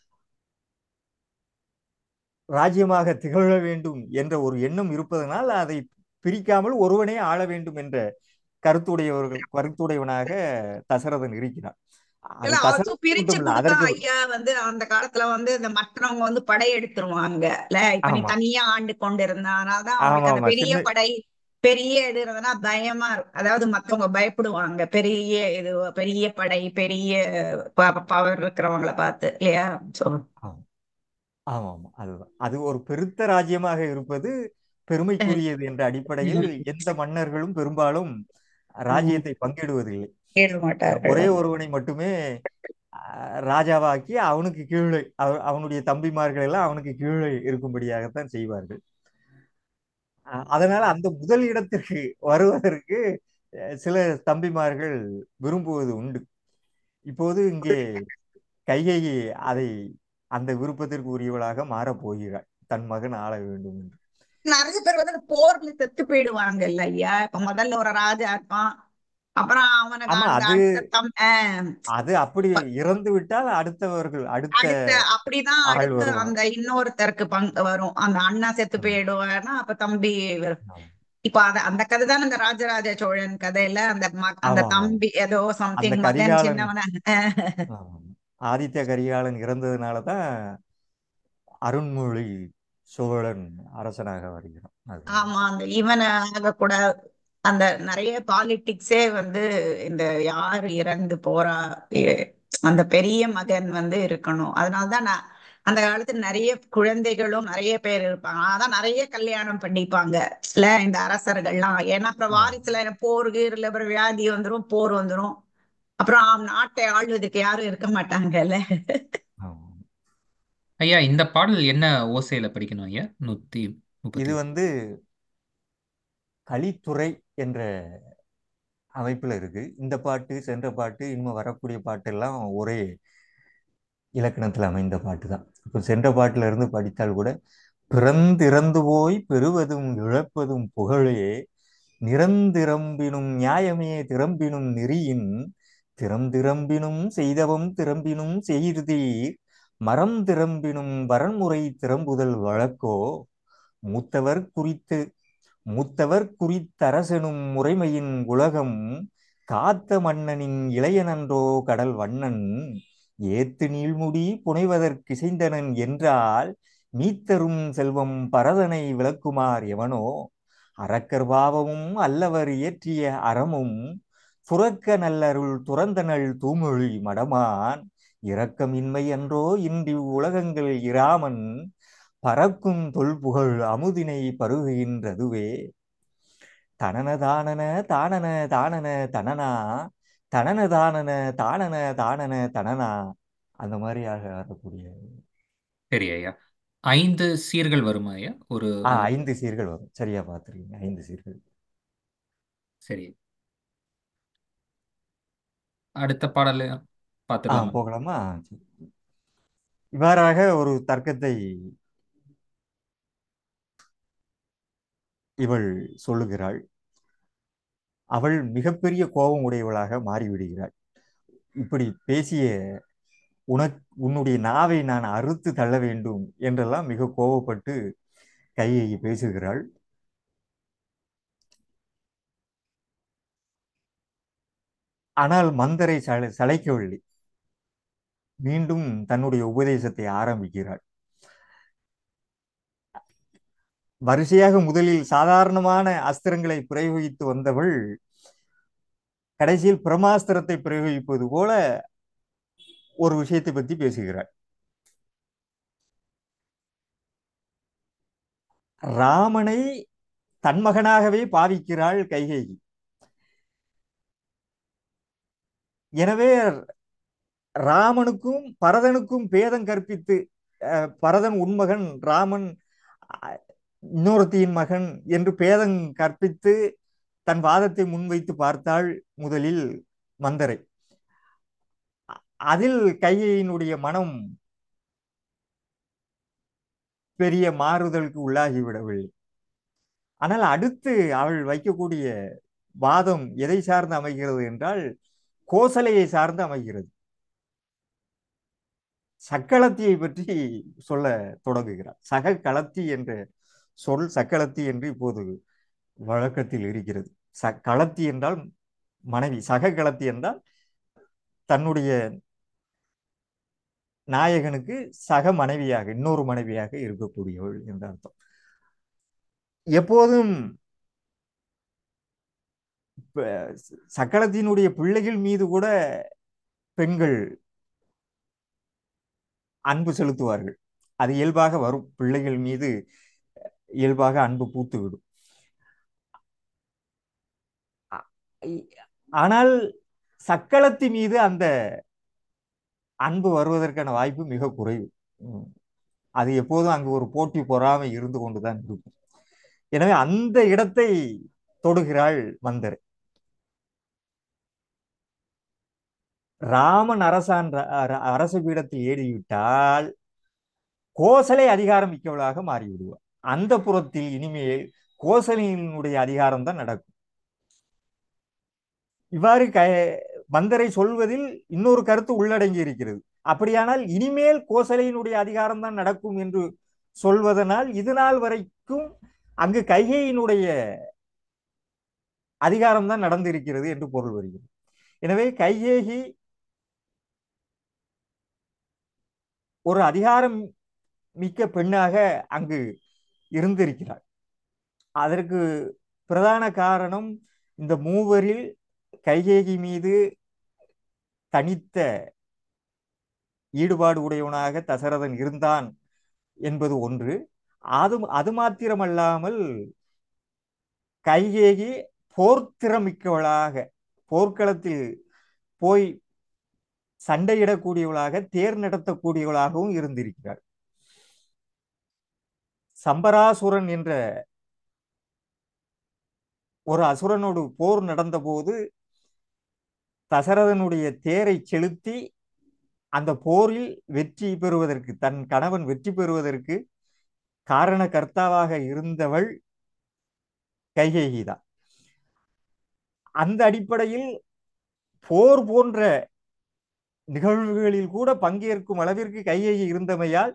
ராஜ்யமாக திகழ வேண்டும் என்ற ஒரு எண்ணம் இருப்பதனால் அதை பிரிக்காமல் ஒருவனே ஆள வேண்டும் என்ற கருத்துடையவர்கள் கருத்துடையவனாக தசரதன் இருக்கிறான் அது இல்ல அதுவும் தசரதன் பிரிச்சு மட்டும் இல்ல கொடுத்தா அதற்கு ஐயா வந்து அந்த காலத்துல வந்து இந்த மற்றவங்க வந்து படையெடுத்துருவாங்க இல்ல இப்ப நீ ஆமா தனியா ஆண்டு கொண்டிருந்தா அதனாலதான் அவனுக்கு ஆமா அந்த ஆமா பெரிய சின்ன படை பெரிய இது இருந்ததுன்னா பயமா இருக்கும் அதாவது மத்தவங்க பயப்படுவாங்க பெரிய இது பெரிய படை பெரிய பவர் இருக்கிறவங்கள பார்த்து இல்லையா சோ ஆமா. ஆமா ஆமா அதுதான் அது ஒரு பெருத்த ராஜ்யமாக இருப்பது பெருமைக்குரியது என்ற அடிப்படையில் எந்த மன்னர்களும் பெரும்பாலும் ராஜ்யத்தை பங்கிடுவதில்லை கேட்க மாட்டார்கள் ஒரே ஒருவனை மட்டுமே அஹ், ராஜாவாக்கி அவனுக்கு கீழே அவ- அவனுடைய தம்பிமார்கள் எல்லாம் அவனுக்கு கீழே இருக்கும்படியாகத்தான் செய்வார்கள் அஹ், அதனால அந்த முதல் இடத்திற்கு வருவதற்கு அஹ், சில தம்பிமார்கள் விரும்புவது உண்டு இப்போது இங்கே கைகேயி அதை அந்த விருப்பத்திற்கு உரியவளாக மாறப் போகிறாள் தன் மகன் ஆள வேண்டும் என்று நிறைய பேர் வந்து அந்த போர்ல செத்து போயிடுவாங்கல்ல ஐயா இப்ப முதல்ல ஒரு ராஜா இருப்பான் அப்புறம் அவனுக்கு ஆமா அந்த அது அடுத்த தம் ஆஹ் அது அப்படி இறந்து விட்டால் அடுத்தவர்கள் அடுத்த அடுத்த அப்படிதான் ஆள் அடுத்து வருவான் அந்த இன்னொருத்தருக்கு பங்கு வரும் அந்த அண்ணா செத்து ஆமா. போயிடுவாருன்னா அப்ப தம்பி வரும். ஆமா. இப்ப அத அந்த கதை தான் அந்த ராஜராஜ சோழன் கதையில அந்த ம- அந்த ஆமா, ஆமா. தம்பி ஏதோ அந்த சம்திங் மகன் கரிகாலன் சின்னவன ஆமா. ஆதித்ய கரிகாலன் இறந்ததுனால தான் அருண்மொழி சோழன் அரசனாக வருகிறான் அது ஆமா அந்த இவன் ஆகக்கூட அந்த நிறைய பாலிடிக்ஸே வந்து இந்த யார் இறந்து போறா எ- அந்த பெரிய மகன் வந்து இருக்கணும் அதனாலதான் நான் அந்த காலத்துல நிறைய குழந்தைகளும் நிறைய பேர் இருப்பாங்க அதான் நிறைய கல்யாணம் பண்ணிப்பாங்க இல்ல இந்த அரசர்கள்லாம் ஏன்னா அப்புறம் ஆமா. வாரிசுல போர் கீர்ல அப்புறம் வியாதி வந்துரும் போர் வந்துரும் அப்புறம் ஆம், நாட்டை ஆள்வதற்கு யாரும் இருக்க மாட்டாங்கல்ல ஆமா. ஐயா இந்த பாடல் என்ன ஓசையில படிக்கணும் ஐயா நூத்தி இது முப்பத்தி வந்து கலித்துறை என்ற அமைப்புல இருக்கு இந்த பாட்டு சென்ற பாட்டு இனிமே வரக்கூடிய பாட்டெல்லாம் ஒரே இலக்கணத்தில் அமைந்த பாட்டு தான் இப்போ சென்ற பாட்டுல இருந்து படித்தால் கூட பிறந்திறந்து போய் பெறுவதும் இழப்பதும் புகழே நிறந்திரம்பினும் நியாயமே திறம்பினும் நெறியின் திறந்திரம்பினும் செய்தவம் திறம்பினும் செய்தீர் மரம் திறம்பினும் வரன்முறை திறம்புதல் வழக்கோ மூத்தவர் குறித்து மூத்தவர் குறித்தரசனும் முறைமையின் உலகம் காத்த மன்னனின் இளையனன்றோ கடல் வண்ணன் ஏத்து நீள்முடி புனைவதற்கிசைந்தனன் என்றால் மீத்தரும் செல்வம் பரதனை விளக்குமார் எவனோ அரக்கர் பாவமும் அல்லவர் இயற்றிய அறமும் துறக்க நல்லருள் துறந்தனள் தூமொழி மடமான் இரக்கமின்மை அன்றோ இன்றி உலகங்கள் இராமன் பறக்கும் தொல்புகழ் அமுதினை பருகுகின்றதுவே தனன தானன தானன தானன தனனா தனன தானன தானன தானன தனனா அந்த மாதிரியாக வரக்கூடிய சரி ஐயா ஐந்து சீர்கள் வருமா ஐயா ஒரு ஆ ஒரு ஐந்து சீர்கள் வரும் சரியா பார்த்துருக்கீங்க ஐந்து சீர்கள் சரி அடுத்த பாடல் ஆ பார்த்துடலாமா போகலாமா சரி. இவ்வாறாக ஒரு தர்க்கத்தை இவள் சொல்லுகிறாள் அவள் மிகப்பெரிய கோபம் உடையவளாக மாறிவிடுகிறாள் இப்படி பேசிய உனக் உன்னுடைய நாவை நான் அறுத்து தள்ள வேண்டும் என்றெல்லாம் மிக கோபப்பட்டு கையை பேசுகிறாள் ஆனால் மந்தரை சளை சளைக்கவில்லை மீண்டும் தன்னுடைய உபதேசத்தை ஆரம்பிக்கிறாள் வரிசையாக முதலில் சாதாரணமான அஸ்திரங்களை பிரயோகித்து வந்தவள் கடைசியில் பிரமாஸ்திரத்தை பிரயோகிப்பது போல ஒரு விஷயத்தை பற்றி பேசுகிறாள் ராமனை தன் மகனாகவே பாவிக்கிறாள் கைகேயி எனவே ராமனுக்கும் பரதனுக்கும் பேதம் கற்பித்து அஹ், பரதன் உன்மகன் ராமன் அஹ், இன்னொருத்தியின் மகன் என்று பேதம் கற்பித்து தன் வாதத்தை முன்வைத்து பார்த்தாள் முதலில் மந்தரை அ- அதில் கையினுடைய மனம் பெரிய மாறுதலுக்கு உள்ளாகிவிடவில்லை ஆனால் அடுத்து அவள் வைக்கக்கூடிய வாதம் எதை சார்ந்து அமைகிறது என்றால் கோசலையை சார்ந்து அமைகிறது சக்களத்தியை பற்றி சொல்ல தொடங்குகிறார் சக களத்தி என்ற சொல் சக்களத்தி என்று இப்போது வழக்கத்தில் இருக்கிறது ச களத்தி என்றால் மனைவி சக களத்தி என்றால் தன்னுடைய நாயகனுக்கு சக மனைவியாக இன்னொரு மனைவியாக இருக்கக்கூடியவள் என்ற அர்த்தம் எப்போதும் இப்ப சக்களத்தினுடைய பிள்ளைகள் மீது கூட பெண்கள் அன்பு செலுத்துவார்கள் அது இயல்பாக வரும் பிள்ளைகள் மீது இயல்பாக அன்பு பூத்துவிடும் ஆ- இ- ஆனால் சக்களத்தி மீது அந்த அன்பு வருவதற்கான வாய்ப்பு மிக குறைவு ம். அது எப்போதும் அங்கு ஒரு போட்டி பொறாமை இருந்து கொண்டுதான் இருக்கும் எனவே அந்த இடத்தை தொடுகிறாள் மந்தரை ராமன் அரசான் அரச பீடத்தில் ஏறிவிட்டால் கோசலை அதிகாரம் மிக்கவளாக மாறிவிடுவார் அந்த புறத்தில் இனிமேல் கோசலையினுடைய அதிகாரம் தான் நடக்கும் இவ்வாறு க மந்தரை சொல்வதில் இன்னொரு கருத்து உள்ளடங்கி இருக்கிறது அப்படியானால் இனிமேல் கோசலையினுடைய அதிகாரம் தான் நடக்கும் என்று சொல்வதனால் இது நாள் வரைக்கும் அங்கு கைகையினுடைய அதிகாரம் தான் நடந்திருக்கிறது என்று பொருள் வருகிறது எனவே கைகேகி ஒரு அதிகாரம் மிக்க பெண்ணாக அங்கு இருந்திருக்கிறார் அதற்கு பிரதான காரணம் இந்த மூவரில் கைகேகி மீது தனித்த ஈடுபாடு உடையவனாக தசரதன் இருந்தான் என்பது ஒன்று அது அது மாத்திரமல்லாமல் கைகேகி போர்த்திறமிக்கவளாக போர்க்களத்தில் போய் சண்டையிடக்கூடியவளாக தேர் நடத்தக்கூடியவளாகவும் இருந்திருக்கிறார் சம்பராசுரன் என்ற ஒரு அசுரனோடு போர் நடந்தபோது தசரதனுடைய தேரை செலுத்தி அந்த போரில் வெற்றி பெறுவதற்கு தன் கணவன் வெற்றி பெறுவதற்கு காரண கர்த்தாவாக இருந்தவள் கைகேகிதான் அந்த அடிப்படையில் போர் போன்ற நிகழ்வுகளில் கூட பங்கேற்கும் அளவிற்கு கைகேகி இருந்தமையால்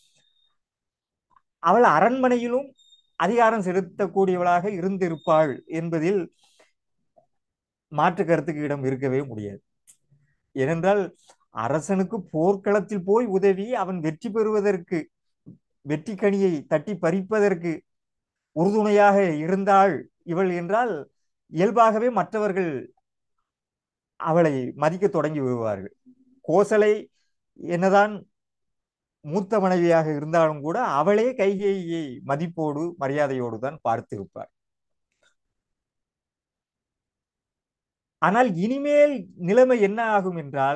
அவள் அரண்மனையிலும் அதிகாரம் செலுத்தக்கூடியவளாக இருந்திருப்பாள் என்பதில் மாற்று கருத்துக்கு இடம் இருக்கவே முடியாது ஏனென்றால் அரசனுக்கு போர்க்களத்தில் போய் உதவி அவன் வெற்றி பெறுவதற்கு வெற்றி கனியை தட்டி பறிப்பதற்கு உறுதுணையாக இருந்தாள் இவள் என்றால் இயல்பாகவே மற்றவர்கள் அவளை மதிக்க தொடங்கி விடுவார்கள் கோசலை என்னதான் மூத்த மனைவியாக இருந்தாலும் கூட அவளே கைகேயை மதிப்போடு மரியாதையோடு தான் பார்த்திருப்பார் ஆனால் இனிமேல் நிலைமை என்ன ஆகும் என்றால்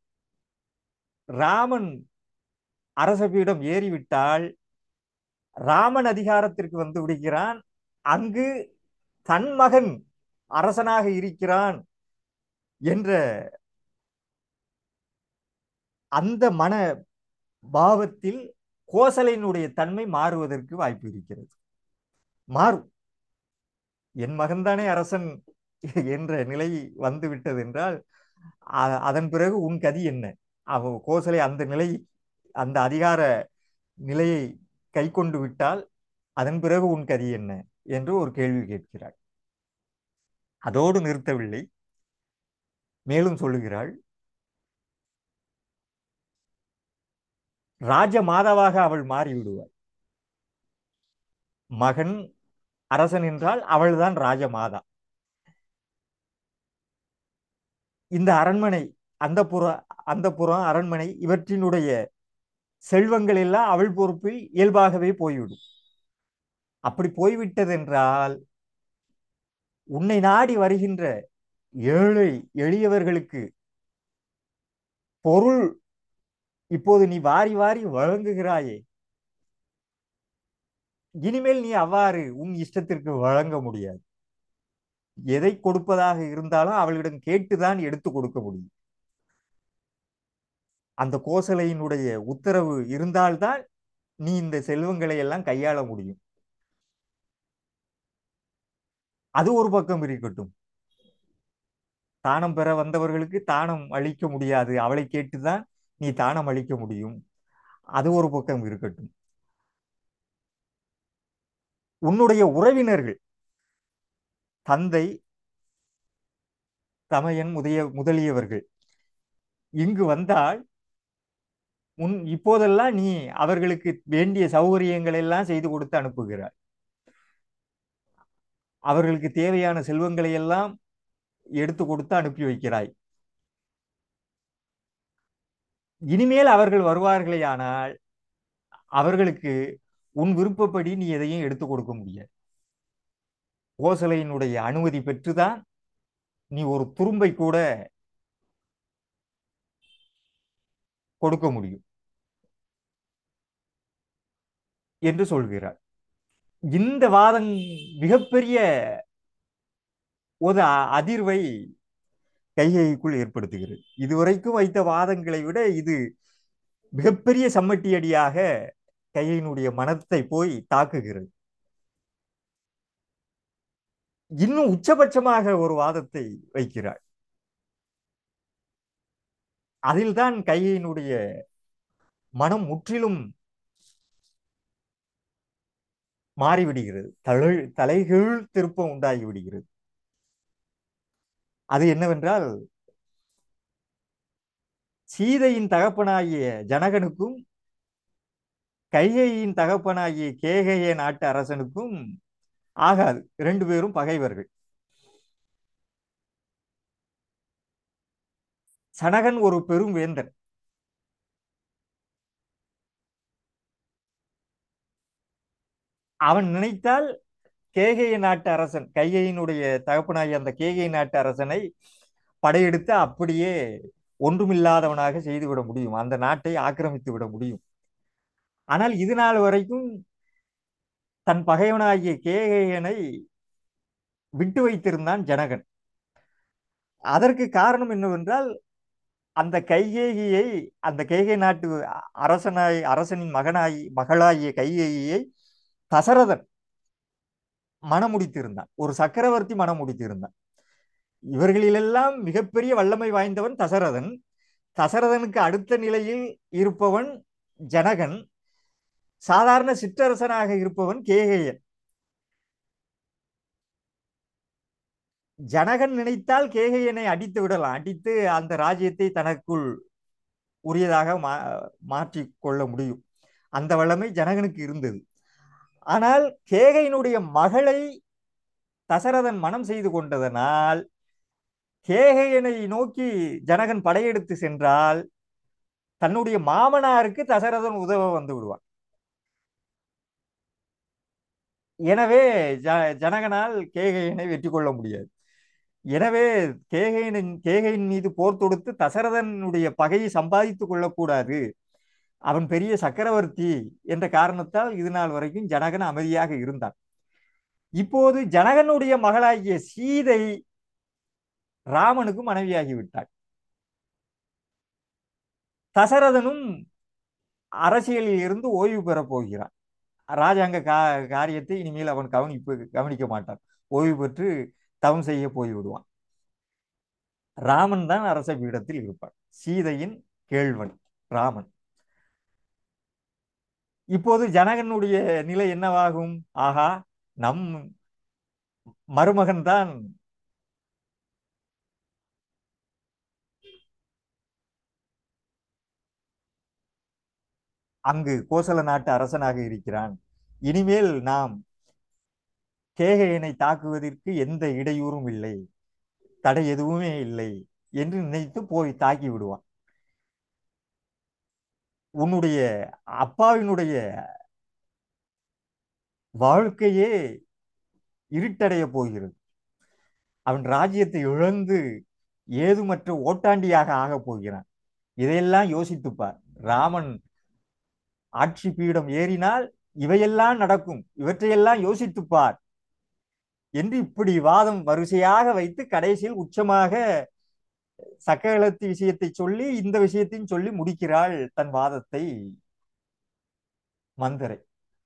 ராமன் அரசபீடம் ஏறிவிட்டால் ராமன் அதிகாரத்திற்கு வந்து விடுகிறான் அங்கு தன் மகன் அரசனாக இருக்கிறான் என்ற அந்த மன பாவத்தில் கோசலையினுடைய தன்மை மாறுவதற்கு வாய்ப்பு இருக்கிறது மாறும் என் மகன்தானே அரசன் என்ற நிலை வந்து விட்டது என்றால் அதன் பிறகு உன் கதி என்ன அவ கோசலை அந்த நிலை அந்த அதிகார நிலையை கை கொண்டு விட்டால் அதன் பிறகு உன் கதி என்ன என்று ஒரு கேள்வி கேட்கிறாள் அதோடு நிறுத்தவில்லை மேலும் சொல்லுகிறாள் ராஜ மாதாவாக அவள் மாறிவிடுவாள் மகன் அரசன் என்றால் அவள்தான் ராஜமாதா இந்த அரண்மனை அந்த புற அந்த புறம் அரண்மனை இவற்றினுடைய செல்வங்கள் எல்லாம் அவள் பொறுப்பில் இயல்பாகவே போய்விடும் அப்படி போய்விட்டதென்றால் உன்னை நாடி வருகின்ற ஏழை எளியவர்களுக்கு பொருள் இப்போது நீ வாரி வாரி வழங்குகிறாயே இனிமேல் நீ அவ்வாறு உன் இஷ்டத்திற்கு வழங்க முடியாது எதை கொடுப்பதாக இருந்தாலும் அவளிடம் கேட்டுதான் எடுத்து கொடுக்க முடியும் அந்த கோசலையினுடைய உத்தரவு இருந்தால்தான் நீ இந்த செல்வங்களை எல்லாம் கையாள முடியும் அது ஒரு பக்கம் இருக்கட்டும் தானம் பெற வந்தவர்களுக்கு தானம் அளிக்க முடியாது அவளை கேட்டுதான் நீ தானம் அளிக்க முடியும் அது ஒரு பக்கம் இருக்கட்டும் உன்னுடைய உறவினர்கள் தந்தை தமையன் முதலிய முதலியவர்கள் இங்கு வந்தால் முன் இப்போதெல்லாம் நீ அவர்களுக்கு வேண்டிய சௌகரியங்கள் எல்லாம் செய்து கொடுத்து அனுப்புகிறாய் அவர்களுக்கு தேவையான செல்வங்களை எல்லாம் எடுத்து கொடுத்து அனுப்பி வைக்கிறாய் இனிமேல் அவர்கள் வருவார்களே ஆனால் அவர்களுக்கு உன் விருப்பப்படி நீ எதையும் எடுத்து கொடுக்க முடியாது கோசலையினுடைய அனுமதி பெற்றுதான் நீ ஒரு துரும்பை கூட கொடுக்க முடியும் என்று சொல்கிறார் இந்த வாதம் மிகப்பெரிய ஒரு அ- அதிர்வை கைகைக்குள் ஏற்படுத்துகிறது இதுவரைக்கும் வைத்த வாதங்களை விட இது மிகப்பெரிய சம்மட்டி அடியாக கையினுடைய மனத்தை போய் தாக்குகிறது இன்னும் உச்சபட்சமாக ஒரு வாதத்தை வைக்கிறார் அதில்தான் கையினுடைய மனம் முற்றிலும் மாறிவிடுகிறது தலை தலைகீழ் திருப்பம் உண்டாகி விடுகிறது அது என்னவென்றால் சீதையின் தகப்பனாகிய ஜனகனுக்கும் கைகையின் தகப்பனாகிய கேகைய நாட்டு அரசனுக்கும் ஆகாது இரண்டு பேரும் பகைவர்கள் சனகன் ஒரு பெரும் வேந்தன் அவன் நினைத்தால் கேகைய நாட்டு அரசன் கைகையினுடைய தகப்பனாகிய அந்த கேகை நாட்டு அரசனை படையெடுத்து அப்படியே ஒன்றுமில்லாதவனாக செய்துவிட முடியும் அந்த நாட்டை ஆக்கிரமித்து விட முடியும் ஆனால் இது நாள் வரைக்கும் தன் பகைவனாகிய கேகையனை விட்டு வைத்திருந்தான் ஜனகன் அதற்கு காரணம் என்னவென்றால் அந்த கைகேகியை அந்த கைகை நாட்டு அரசனாய் அரசனின் மகனாய் மகளாகிய கைகேகியை தசரதன் மணமுடித்திருந்தான் ஒரு சக்கரவர்த்தி மணமுடித்திருந்தான் இவர்களிலெல்லாம் மிகப்பெரிய வல்லமை வாய்ந்தவன் தசரதன் தசரதனுக்கு அடுத்த நிலையில் இருப்பவன் ஜனகன் சாதாரண சிற்றரசனாக இருப்பவன் கேகேயன் ஜனகன் நினைத்தால் கேகையனை அடித்து விடலாம் அடித்து அந்த ராஜ்யத்தை தனக்குள் உரியதாக மா மாற்றிக் கொள்ள முடியும் அந்த வல்லமை ஜனகனுக்கு இருந்தது ஆனால் கேகையினுடைய மகளை தசரதன் மனம் செய்து கொண்டதனால் கேகையனை நோக்கி ஜனகன் படையெடுத்து சென்றால் தன்னுடைய மாமனாருக்கு தசரதன் உதவ வந்து விடுவான் எனவே ஜ ஜனகனால் கேகையனை வெற்றி கொள்ள முடியாது எனவே கேகையனின் கேகையின் மீது போர் தொடுத்து தசரதனுடைய பகையை சம்பாதித்துக் கொள்ளக்கூடாது அவன் பெரிய சக்கரவர்த்தி என்ற காரணத்தால் இது நாள் வரைக்கும் ஜனகன் அமைதியாக இருந்தான் இப்போது ஜனகனுடைய மகளாகிய சீதை ராமனுக்கு மனைவியாகி விட்டாள் தசரதனும் அரசியலில் இருந்து ஓய்வு பெறப் போகிறான் ராஜாங்க கா காரியத்தை இனிமேல் அவன் கவனிப்பு கவனிக்க மாட்டான் ஓய்வு பெற்று தவம் செய்ய போய் விடுவான் ராமன் தான் அரச பீடத்தில் இருப்பான் சீதையின் கேழ்வன் ராமன் இப்போது ஜனகனுடைய நிலை என்னவாகும் ஆகா நம் மருமகன் தான் அங்கு கோசல நாட்டு அரசனாக இருக்கிறான் இனிமேல் நாம் கேகையனை தாக்குவதற்கு எந்த இடையூறும் இல்லை தடை எதுவுமே இல்லை என்று நினைத்து போய் தாக்கி விடுவான் உன்னுடைய அப்பாவினுடைய வாழ்க்கையே இருட்டடைய போகிறது அவன் ராஜ்யத்தை இழந்து ஏதுமற்ற ஓட்டாண்டியாக ஆகப் போகிறான் இதையெல்லாம் யோசித்துப்பார் ராமன் ஆட்சி பீடம் ஏறினால் இவையெல்லாம் நடக்கும் இவற்றையெல்லாம் யோசித்துப்பார் என்று இப்படி வாதம் வரிசையாக வைத்து கடைசியில் உச்சமாக சக்கரவர்த்தி விஷயத்தை சொல்லி இந்த விஷயத்தையும் சொல்லி முடிக்கிறாள் தன் வாதத்தை மந்தரை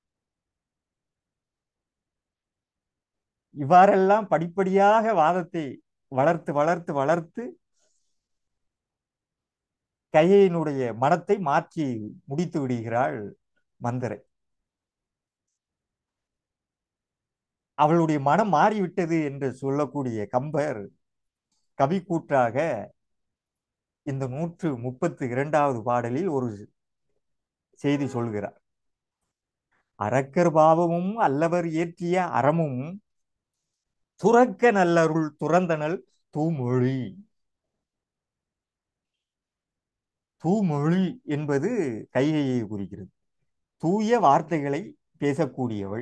இவ்வாறெல்லாம் படிப்படியாக வாதத்தை வளர்த்து வளர்த்து வளர்த்து கையினுடைய மனத்தை மாற்றி முடித்து விடுகிறாள் மந்தரை அவளுடைய மனம் மாறிவிட்டது என்று சொல்லக்கூடிய கம்பர் கவி கூற்றாக இந்த நூற்று முப்பத்து இரண்டாவது பாடலில் ஒரு செய்தி சொல்கிறார் அரக்கர் பாவமும் அல்லவர் ஏற்றிய அறமும் துறக்க நல்லருள் துறந்தனல் தூமொழி தூமொழி என்பது கைகையை குறிக்கிறது தூய வார்த்தைகளை பேசக்கூடியவள்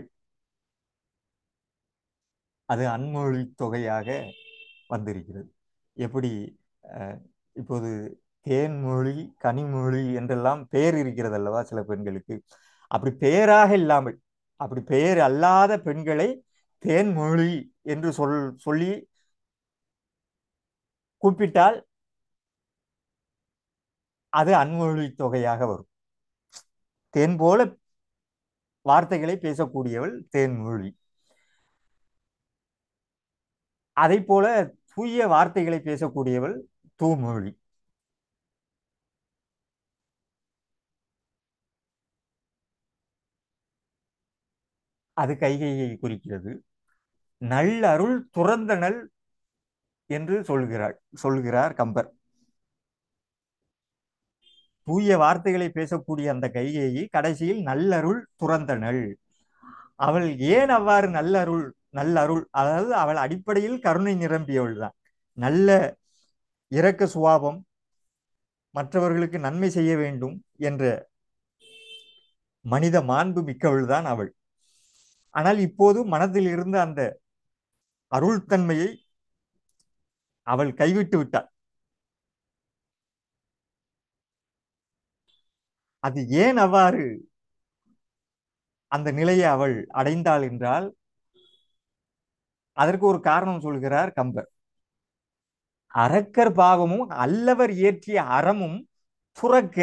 அது அன்மொழி தொகையாக வந்திருக்கிறது எப்படி அஹ், இப்போது தேன்மொழி கனிமொழி என்றெல்லாம் பெயர் இருக்கிறது அல்லவா சில பெண்களுக்கு அப்படி பெயராக இல்லாமல் அப்படி பெயர் அல்லாத பெண்களை தேன்மொழி என்று சொல் சொல்லி கூப்பிட்டால் அது அன்மொழி தொகையாக வரும் தேன் போல வார்த்தைகளை பேசக்கூடியவள் தேன்மொழி அதை போல தூய வார்த்தைகளை பேசக்கூடியவள் தூமொழி அது கைகையை குறிக்கிறது நல்லருள் துறந்தனள் என்று சொல்கிறார் சொல்கிறார் கம்பர் தூய வார்த்தைகளை பேசக்கூடிய அந்த கைகேயி கடைசியில் நல்லருள் துறந்தனள் அவள் ஏன் அவ்வாறு நல்லருள் நல்லருள் அதாவது அவள் அடிப்படையில் கருணை நிரம்பியவள் தான் நல்ல இரக்க சுபாவம் மற்றவர்களுக்கு நன்மை செய்ய வேண்டும் என்ற மனித மாண்பு மிக்கவள் தான் அவள் ஆனால் இப்போது மனதில் இருந்த அந்த அருள்தன்மையை அவள் கைவிட்டு விட்டாள் அது ஏன் அவ்வாறு அந்த நிலையை அவள் அடைந்தாள் என்றால் அதற்கு ஒரு காரணம் சொல்கிறார் கம்பர் அரக்கர் பாவமும் அல்லவர் இயற்றிய அறமும் துறக்க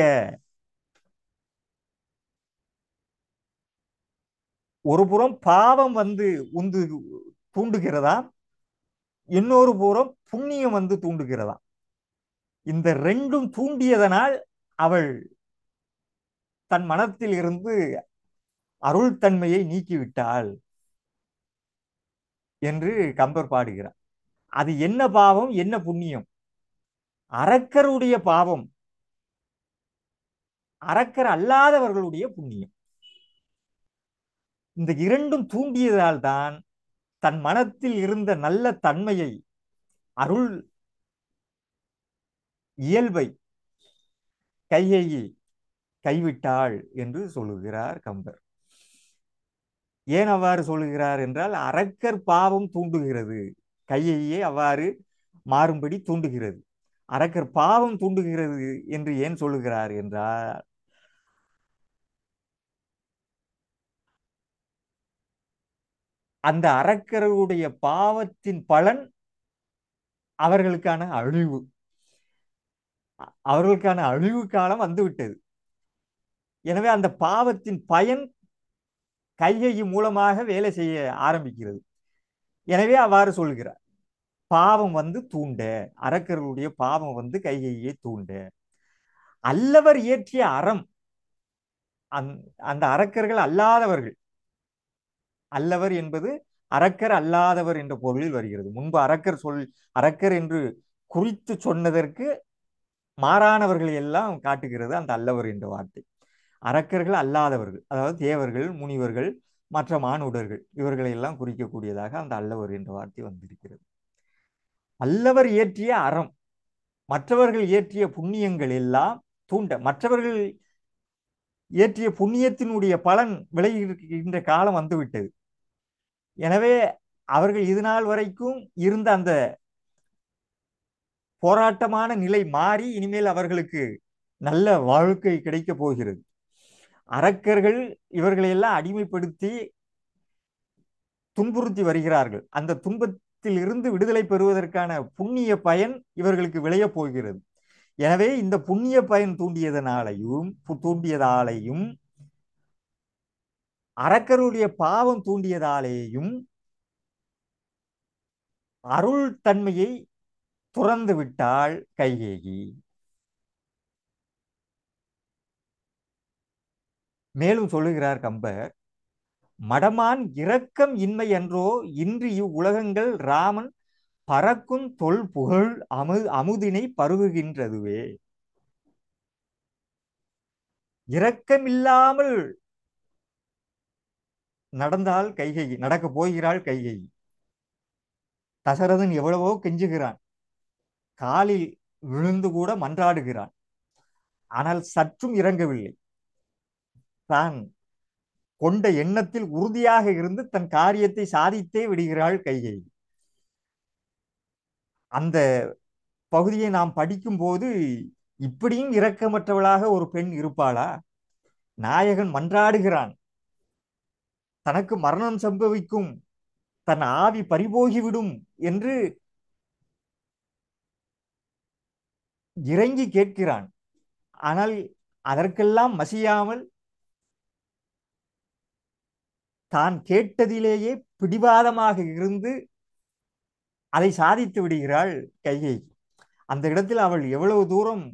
ஒரு புறம் பாவம் வந்து உந்து தூண்டுகிறதா இன்னொரு புறம் புண்ணியம் வந்து தூண்டுகிறதா இந்த ரெண்டும் தூண்டியதனால் அவள் தன் மனத்தில் இருந்து அருள் தன்மையை நீக்கிவிட்டாள் என்று கம்பர் பாடுகிறார் அது என்ன பாவம் என்ன புண்ணியம் அரக்கருடைய பாவம் அரக்கர் அல்லாதவர்களுடைய புண்ணியம் இந்த இரண்டும் தூண்டியதால் தான் தன் மனத்தில் இருந்த நல்ல தன்மையை அருள் இயல்பை கையை கைவிட்டாள் என்று சொல்லுகிறார் கம்பர் ஏன் அவ்வாறு சொல்லுகிறார் என்றால் அரக்கர் பாவம் தூண்டுகிறது கையையே அவ்வாறு மாறும்படி தூண்டுகிறது அரக்கர் பாவம் தூண்டுகிறது என்று ஏன் சொல்லுகிறார் என்றால் அந்த அரக்கருடைய பாவத்தின் பலன் அவர்களுக்கான அழிவு அவர்களுக்கான அழிவு காலம் வந்துவிட்டது எனவே அந்த பாவத்தின் பயன் கைகை மூலமாக வேலை செய்ய ஆரம்பிக்கிறது எனவே அவ்வாறு சொல்கிறார் பாவம் வந்து தூண்ட அரக்கர்களுடைய பாவம் வந்து கைகையை தூண்ட அல்லவர் இயற்றிய அறம் அந்த அரக்கர்கள் அல்லாதவர்கள் அல்லவர் என்பது அரக்கர் அல்லாதவர் என்ற பொருளில் வருகிறது முன்பு அரக்கர் சொல் அரக்கர் என்று குறித்து சொன்னதற்கு மாறானவர்களை எல்லாம் காட்டுகிறது அந்த அல்லவர் என்ற வார்த்தை அரக்கர்கள் அல்லாதவர்கள் அதாவது தேவர்கள் முனிவர்கள் மற்ற மானுடர்கள் இவர்களை எல்லாம் குறிக்கக்கூடியதாக அந்த அல்லவர் என்ற வார்த்தை வந்திருக்கிறது அல்லவர் இயற்றிய அறம் மற்றவர்கள் இயற்றிய புண்ணியங்கள் எல்லாம் தூண்ட மற்றவர்கள் இயற்றிய புண்ணியத்தினுடைய பலன் விளைகின்ற காலம் வந்துவிட்டது எனவே அவர்கள் இது நாள் வரைக்கும் இருந்த அந்த போராட்டமான நிலை மாறி இனிமேல் அவர்களுக்கு நல்ல வாழ்க்கை கிடைக்க போகிறது அரக்கர்கள் இவர்களை எல்லாம் அடிமைப்படுத்தி துன்புறுத்தி வருகிறார்கள் அந்த துன்பத்தில் இருந்து விடுதலை பெறுவதற்கான புண்ணிய பயன் இவர்களுக்கு விளையப் போகிறது எனவே இந்த புண்ணிய பயன் தூண்டியதனாலையும் தூண்டியதாலையும் அரக்கருடைய பாவம் தூண்டியதாலேயும் அருள் தன்மையை துறந்து விட்டாள் கைகேகி மேலும் சொல்லுகிறார் கம்பர் மடமான் இரக்கம் இன்மை என்றோ இன்று இவ்வுலகங்கள் ராமன் பறக்கும் தொல் புகழ் அமு அமுதினை பருகுகின்றதுவே இரக்கமில்லாமல் நடந்தால் கைகை நடக்க போகிறாள் கைகை தசரதன் எவ்வளவோ கெஞ்சுகிறான் காலில் விழுந்து கூட மன்றாடுகிறான் ஆனால் சற்றும் இறங்கவில்லை தான் கொண்ட எண்ணத்தில் உறுதியாக இருந்து தன் காரியத்தை சாதித்தே விடுகிறாள் கைகை அந்த பகுதியை நாம் படிக்கும்போது இப்படியும் இரக்கமற்றவளாக ஒரு பெண் இருப்பாளா நாயகன் மன்றாடுகிறான் தனக்கு மரணம் சம்பவிக்கும் தன் ஆவி பறிபோகிவிடும் என்று இறங்கி கேட்கிறான் ஆனால் அதற்கெல்லாம் மசியாமல் தான் கேட்டதிலேயே பிடிவாதமாக இருந்து அதை சாதித்து விடுகிறாள் கைகை அந்த இடத்தில் அவள் எவ்வளவு தூரம்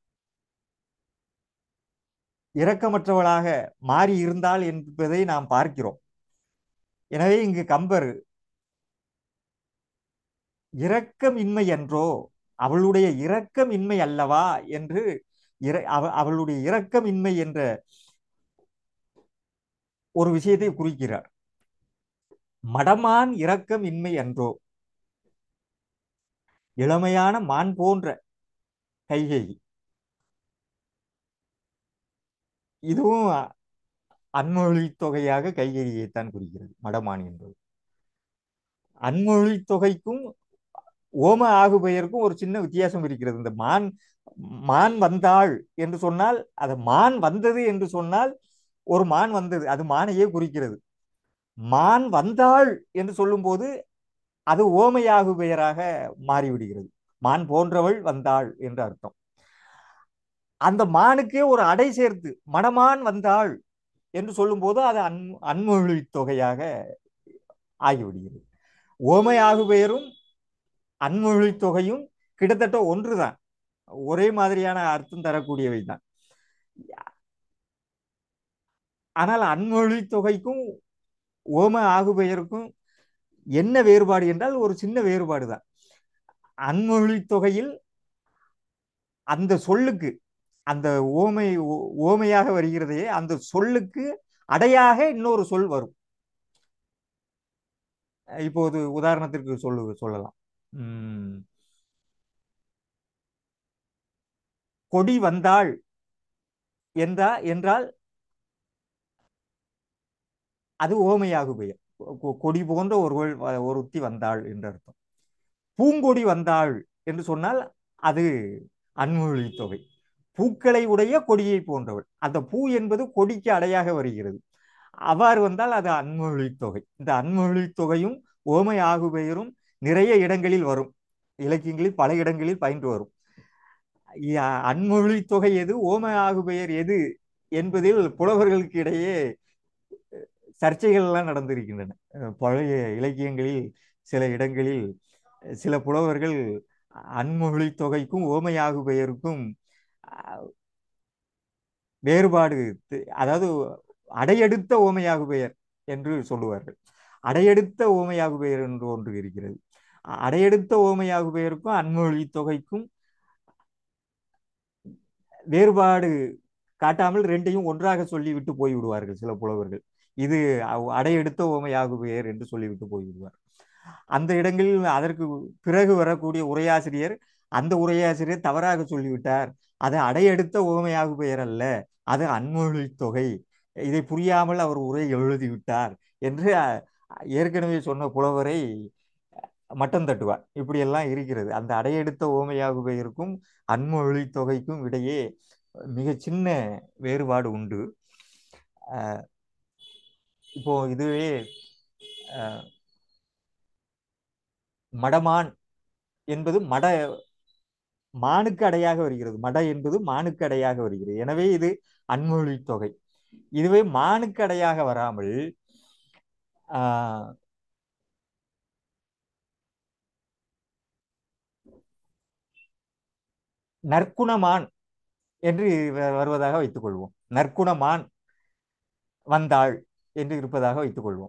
இரக்கமற்றவளாக மாறி இருந்தாள் என்பதை நாம் பார்க்கிறோம் எனவே இங்கு கம்பர் இரக்கமின்மை என்றோ அவளுடைய இரக்கமின்மை அல்லவா என்று அவளுடைய இரக்கமின்மை என்ற ஒரு விஷயத்தை குறிக்கிறார் மடமான் இரக்கம் இன்மை அன்றோ இளமையான மான் போன்ற கைகை இதுவும் அன்மொழி தொகையாக கைகறியைத்தான் குறிக்கிறது மடமான் என்பது அன்மொழி தொகைக்கும் ஓம ஆகு பெயருக்கும் ஒரு சின்ன வித்தியாசம் இருக்கிறது இந்த மான் மான் வந்தாள் என்று சொன்னால் அது மான் வந்தது என்று சொன்னால் ஒரு மான் வந்தது அது மானையே குறிக்கிறது மான் வந்தாள் என்று சொல்லும்போது அது ஓமையாகு பெயராக மாறிவிடுகிறது மான் போன்றவள் வந்தாள் என்று அர்த்தம் அந்த மானுக்கே ஒரு அடை சேர்த்து மணமான் வந்தாள் என்று சொல்லும்போது அது அன் அன்மொழி தொகையாக ஆகிவிடுகிறது ஓமையாகு பெயரும் அன்மொழி தொகையும் கிட்டத்தட்ட ஒன்றுதான் ஒரே மாதிரியான அர்த்தம் தரக்கூடியவை தான் ஆனால் அன்மொழி தொகைக்கும் ஓம ஆகு பெயருக்கும் என்ன வேறுபாடு என்றால் ஒரு சின்ன வேறுபாடு தான் அன்மொழி தொகையில் அந்த சொல்லுக்கு அந்த ஓமை ஓமையாக வருகிறதே அந்த சொல்லுக்கு அடையாக இன்னொரு சொல் வரும் இப்போது உதாரணத்திற்கு சொல்லு சொல்லலாம் உம் கொடி வந்தாள் என்றா என்றால் அது ஓமையாகு பெயர் கொடி போன்ற ஒருவள் ஒருத்தி வந்தாள் என்று அர்த்தம் பூங்கொடி வந்தாள் என்று சொன்னால் அது அன்மொழி தொகை பூக்களை உடைய கொடியை போன்றவள் அந்த பூ என்பது கொடிக்கு அடையாக வருகிறது அவ்வாறு வந்தால் அது அன்மொழி தொகை இந்த அன்மொழி தொகையும் ஓமை ஆகு பெயரும் நிறைய இடங்களில் வரும் இலக்கியங்களில் பல இடங்களில் பயின்று வரும் அன்மொழி தொகை எது ஓமை ஆகு பெயர் எது என்பதில் புலவர்களுக்கு இடையே சர்ச்சைகள் எல்லாம் நடந்திருக்கின்றன பழைய இலக்கியங்களில் சில இடங்களில் சில புலவர்கள் அன்மொழி தொகைக்கும் ஓமையாகு பெயருக்கும் வேறுபாடு அதாவது அடையெடுத்த ஓமையாகு பெயர் என்று சொல்லுவார்கள் அடையெடுத்த ஓமையாகு பெயர் என்று ஒன்று இருக்கிறது அடையெடுத்த ஓமையாகு பெயருக்கும் அன்மொழி தொகைக்கும் வேறுபாடு காட்டாமல் ரெண்டையும் ஒன்றாக சொல்லிவிட்டு போய்விடுவார்கள் சில புலவர்கள் இது அடையெடுத்த ஓமையாகு பெயர் என்று சொல்லிவிட்டு போய்விடுவார் அந்த இடங்களில் அதற்கு பிறகு வரக்கூடிய உரையாசிரியர் அந்த உரையாசிரியர் தவறாக சொல்லிவிட்டார் அது அடையெடுத்த ஓமையாகு பெயர் அல்ல அது அன்மொழி தொகை இதை புரியாமல் அவர் உரை எழுதிவிட்டார் என்று ஏற்கனவே சொன்ன புலவரை மட்டம் தட்டுவார் இப்படியெல்லாம் இருக்கிறது அந்த அடையெடுத்த ஓமையாகு பெயருக்கும் அன்மொழி தொகைக்கும் இடையே மிக சின்ன வேறுபாடு உண்டு இப்போ இதுவே மடமான் என்பது மட மானுக்கு அடையாக வருகிறது மட என்பது மானுக்கு அடையாக வருகிறது எனவே இது அன்மொழி தொகை இதுவே மானுக்கு அடையாக வராமல் நற்குணமான் என்று வருவதாக வைத்துக் கொள்வோம் நற்குணமான் வந்தாள் என்று இருப்பதாக வைத்துக் கொள்வோம்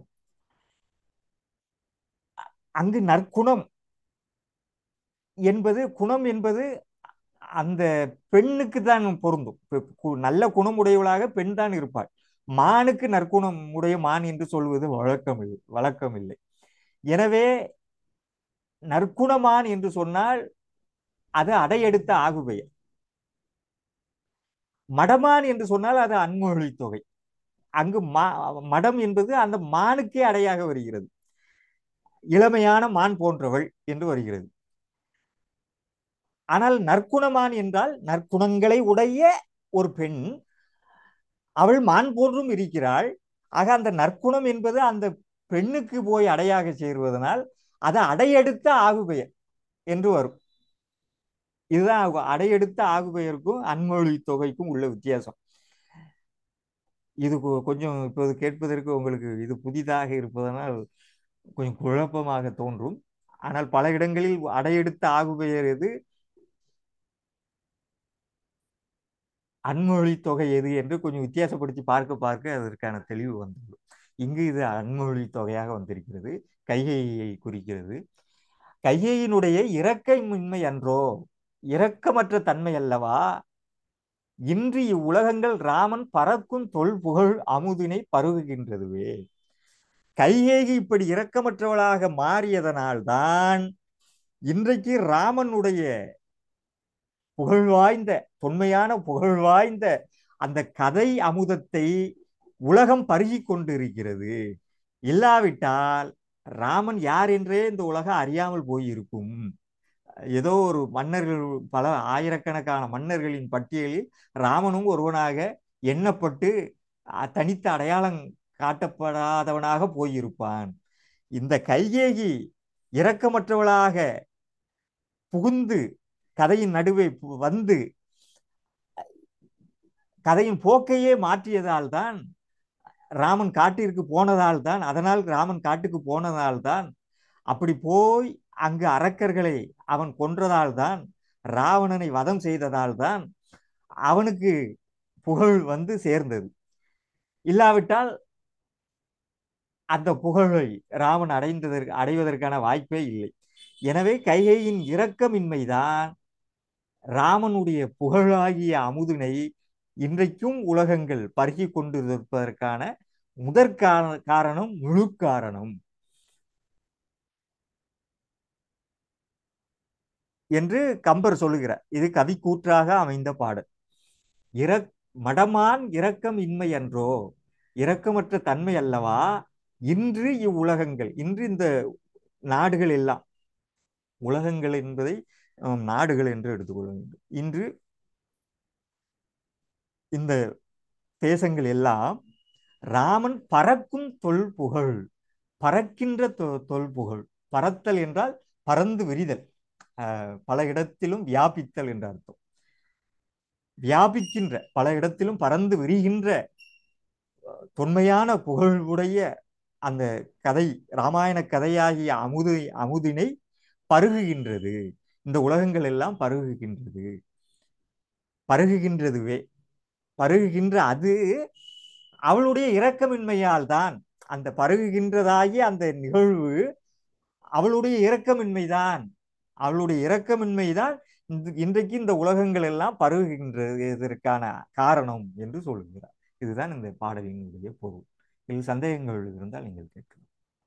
அங்கு நற்குணம் என்பது குணம் என்பது அந்த பெண்ணுக்கு தான் பொருந்தும் நல்ல குணம் உடையவளாக பெண் தான் இருப்பாள் மானுக்கு நற்குணம் உடைய மான் என்று சொல்வது வழக்கம் இல்லை வழக்கம் இல்லை எனவே நற்குணமான் என்று சொன்னால் அது அடையெடுத்த ஆகுபெயர் மடமான் என்று சொன்னால் அது அன்மொழி தொகை அங்கு மா மடம் என்பது அந்த மானுக்கே அடையாக வருகிறது இளமையான மான் போன்றவள் என்று வருகிறது ஆனால் நற்குணமான் என்றால் நற்குணங்களை உடைய ஒரு பெண் அவள் மான் போன்றும் இருக்கிறாள் ஆக அந்த நற்குணம் என்பது அந்த பெண்ணுக்கு போய் அடையாக சேருவதனால் அது அடையெடுத்த ஆகுபெயர் என்று வரும் இதுதான் ஆகும். அடையெடுத்த ஆகுபெயருக்கும் அன்மொழி தொகைக்கும் உள்ள வித்தியாசம் இது கொ- கொஞ்சம் இப்போது கேட்பதற்கு உங்களுக்கு இது புதிதாக இருப்பதனால் கொஞ்சம் குழப்பமாக தோன்றும் ஆனால் பல இடங்களில் அடையெடுத்த ஆகுபெயர் எது அன்மொழி தொகை எது என்று கொஞ்சம் வித்தியாசப்படுத்தி பார்க்க பார்க்க அதற்கான தெளிவு வந்துள்ளது இங்கு இது அன்மொழி தொகையாக வந்திருக்கிறது கைகையை குறிக்கிறது கைகையினுடைய இரக்கமின்மை அன்றோ இரக்கமற்ற தன்மை அல்லவா இன்று இவ்வுலகங்கள் ராமன் பறக்கும் தொல் புகழ் அமுதினை பருகுகின்றதுவே கைகேகி இப்படி இரக்கமற்றவளாக மாறியதனால்தான் இன்றைக்கு ராமனுடைய புகழ் வாய்ந்த தொன்மையான புகழ் வாய்ந்த அந்த கதை அமுதத்தை உலகம் பருகி கொண்டிருக்கிறது இல்லாவிட்டால் ராமன் யார் என்றே இந்த உலகம் அறியாமல் போயிருக்கும் ஏதோ ஒரு மன்னர்கள் பல ஆயிரக்கணக்கான மன்னர்களின் பட்டியலில் ராமனும் ஒருவனாக எண்ணப்பட்டு அ- தனித்த அடையாளம் காட்டப்படாதவனாக போயிருப்பான் இந்த கைகேகி இரக்கமற்றவளாக புகுந்து கதையின் நடுவே பு- வந்து கதையின் போக்கையே மாற்றியதால் தான் ராமன் காட்டிற்கு போனதால் தான் அதனால் ராமன் காட்டுக்கு போனதால் தான் அப்படி போய் அங்கு அரக்கர்களை அவன் கொன்றதால் தான் ராவணனை வதம் செய்ததால் தான் அவனுக்கு புகழ் வந்து சேர்ந்தது இல்லாவிட்டால் அந்த புகழை ராமன் அடைந்ததற்கு அடைவதற்கான வாய்ப்பே இல்லை எனவே கைகையின் இரக்கமின்மைதான் ராமனுடைய புகழாகிய அமுதினை இன்றைக்கும் உலகங்கள் பருகி கொண்டிருப்பதற்கான முதற் கார- காரணம் முழு காரணம் என்று கம்பர் சொல்லுகிறார் இது கவி கூற்றாக அமைந்த பாடல் இறக் மடமான் இரக்கம் இன்மை அன்றோ இரக்கமற்ற தன்மை அல்லவா இன்று இவ்வுலகங்கள் இன்று இந்த நாடுகள் எல்லாம் உலகங்கள் என்பதை நாம் நாடுகள் என்று எடுத்துக்கொள்ள வேண்டும் இன்று இந்த தேசங்கள் எல்லாம் ராமன் பறக்கும் தொல் புகழ் பறக்கின்ற தொ- தொல் புகழ் பறத்தல் என்றால் பறந்து விரிதல் ஆஹ் பல இடத்திலும் வியாபித்தல் என்ற அர்த்தம் வியாபிக்கின்ற பல இடத்திலும் பறந்து விரிகின்ற தொன்மையான புகழ்வுடைய அந்த கதை ராமாயண கதையாகிய அமுது அமுதினை பருகுகின்றது இந்த உலகங்கள் எல்லாம் பருகுகின்றது பருகுகின்றதுவே பருகுகின்ற அது அவளுடைய இரக்கமின்மையால் தான் அந்த பருகுகின்றதாகிய அந்த நிகழ்வு அவளுடைய இரக்கமின்மைதான் அவளுடைய இரக்கமின்மைதான் இந்த- இன்றைக்கு இந்த உலகங்கள் எல்லாம் பருகுகின்றதற்கான காரணம் என்று சொல்லுகிறார் இதுதான் இந்த பாடலினுடைய பொருள் இதில் சந்தேகங்கள் இருந்தால் நீங்கள் கேட்கலாம்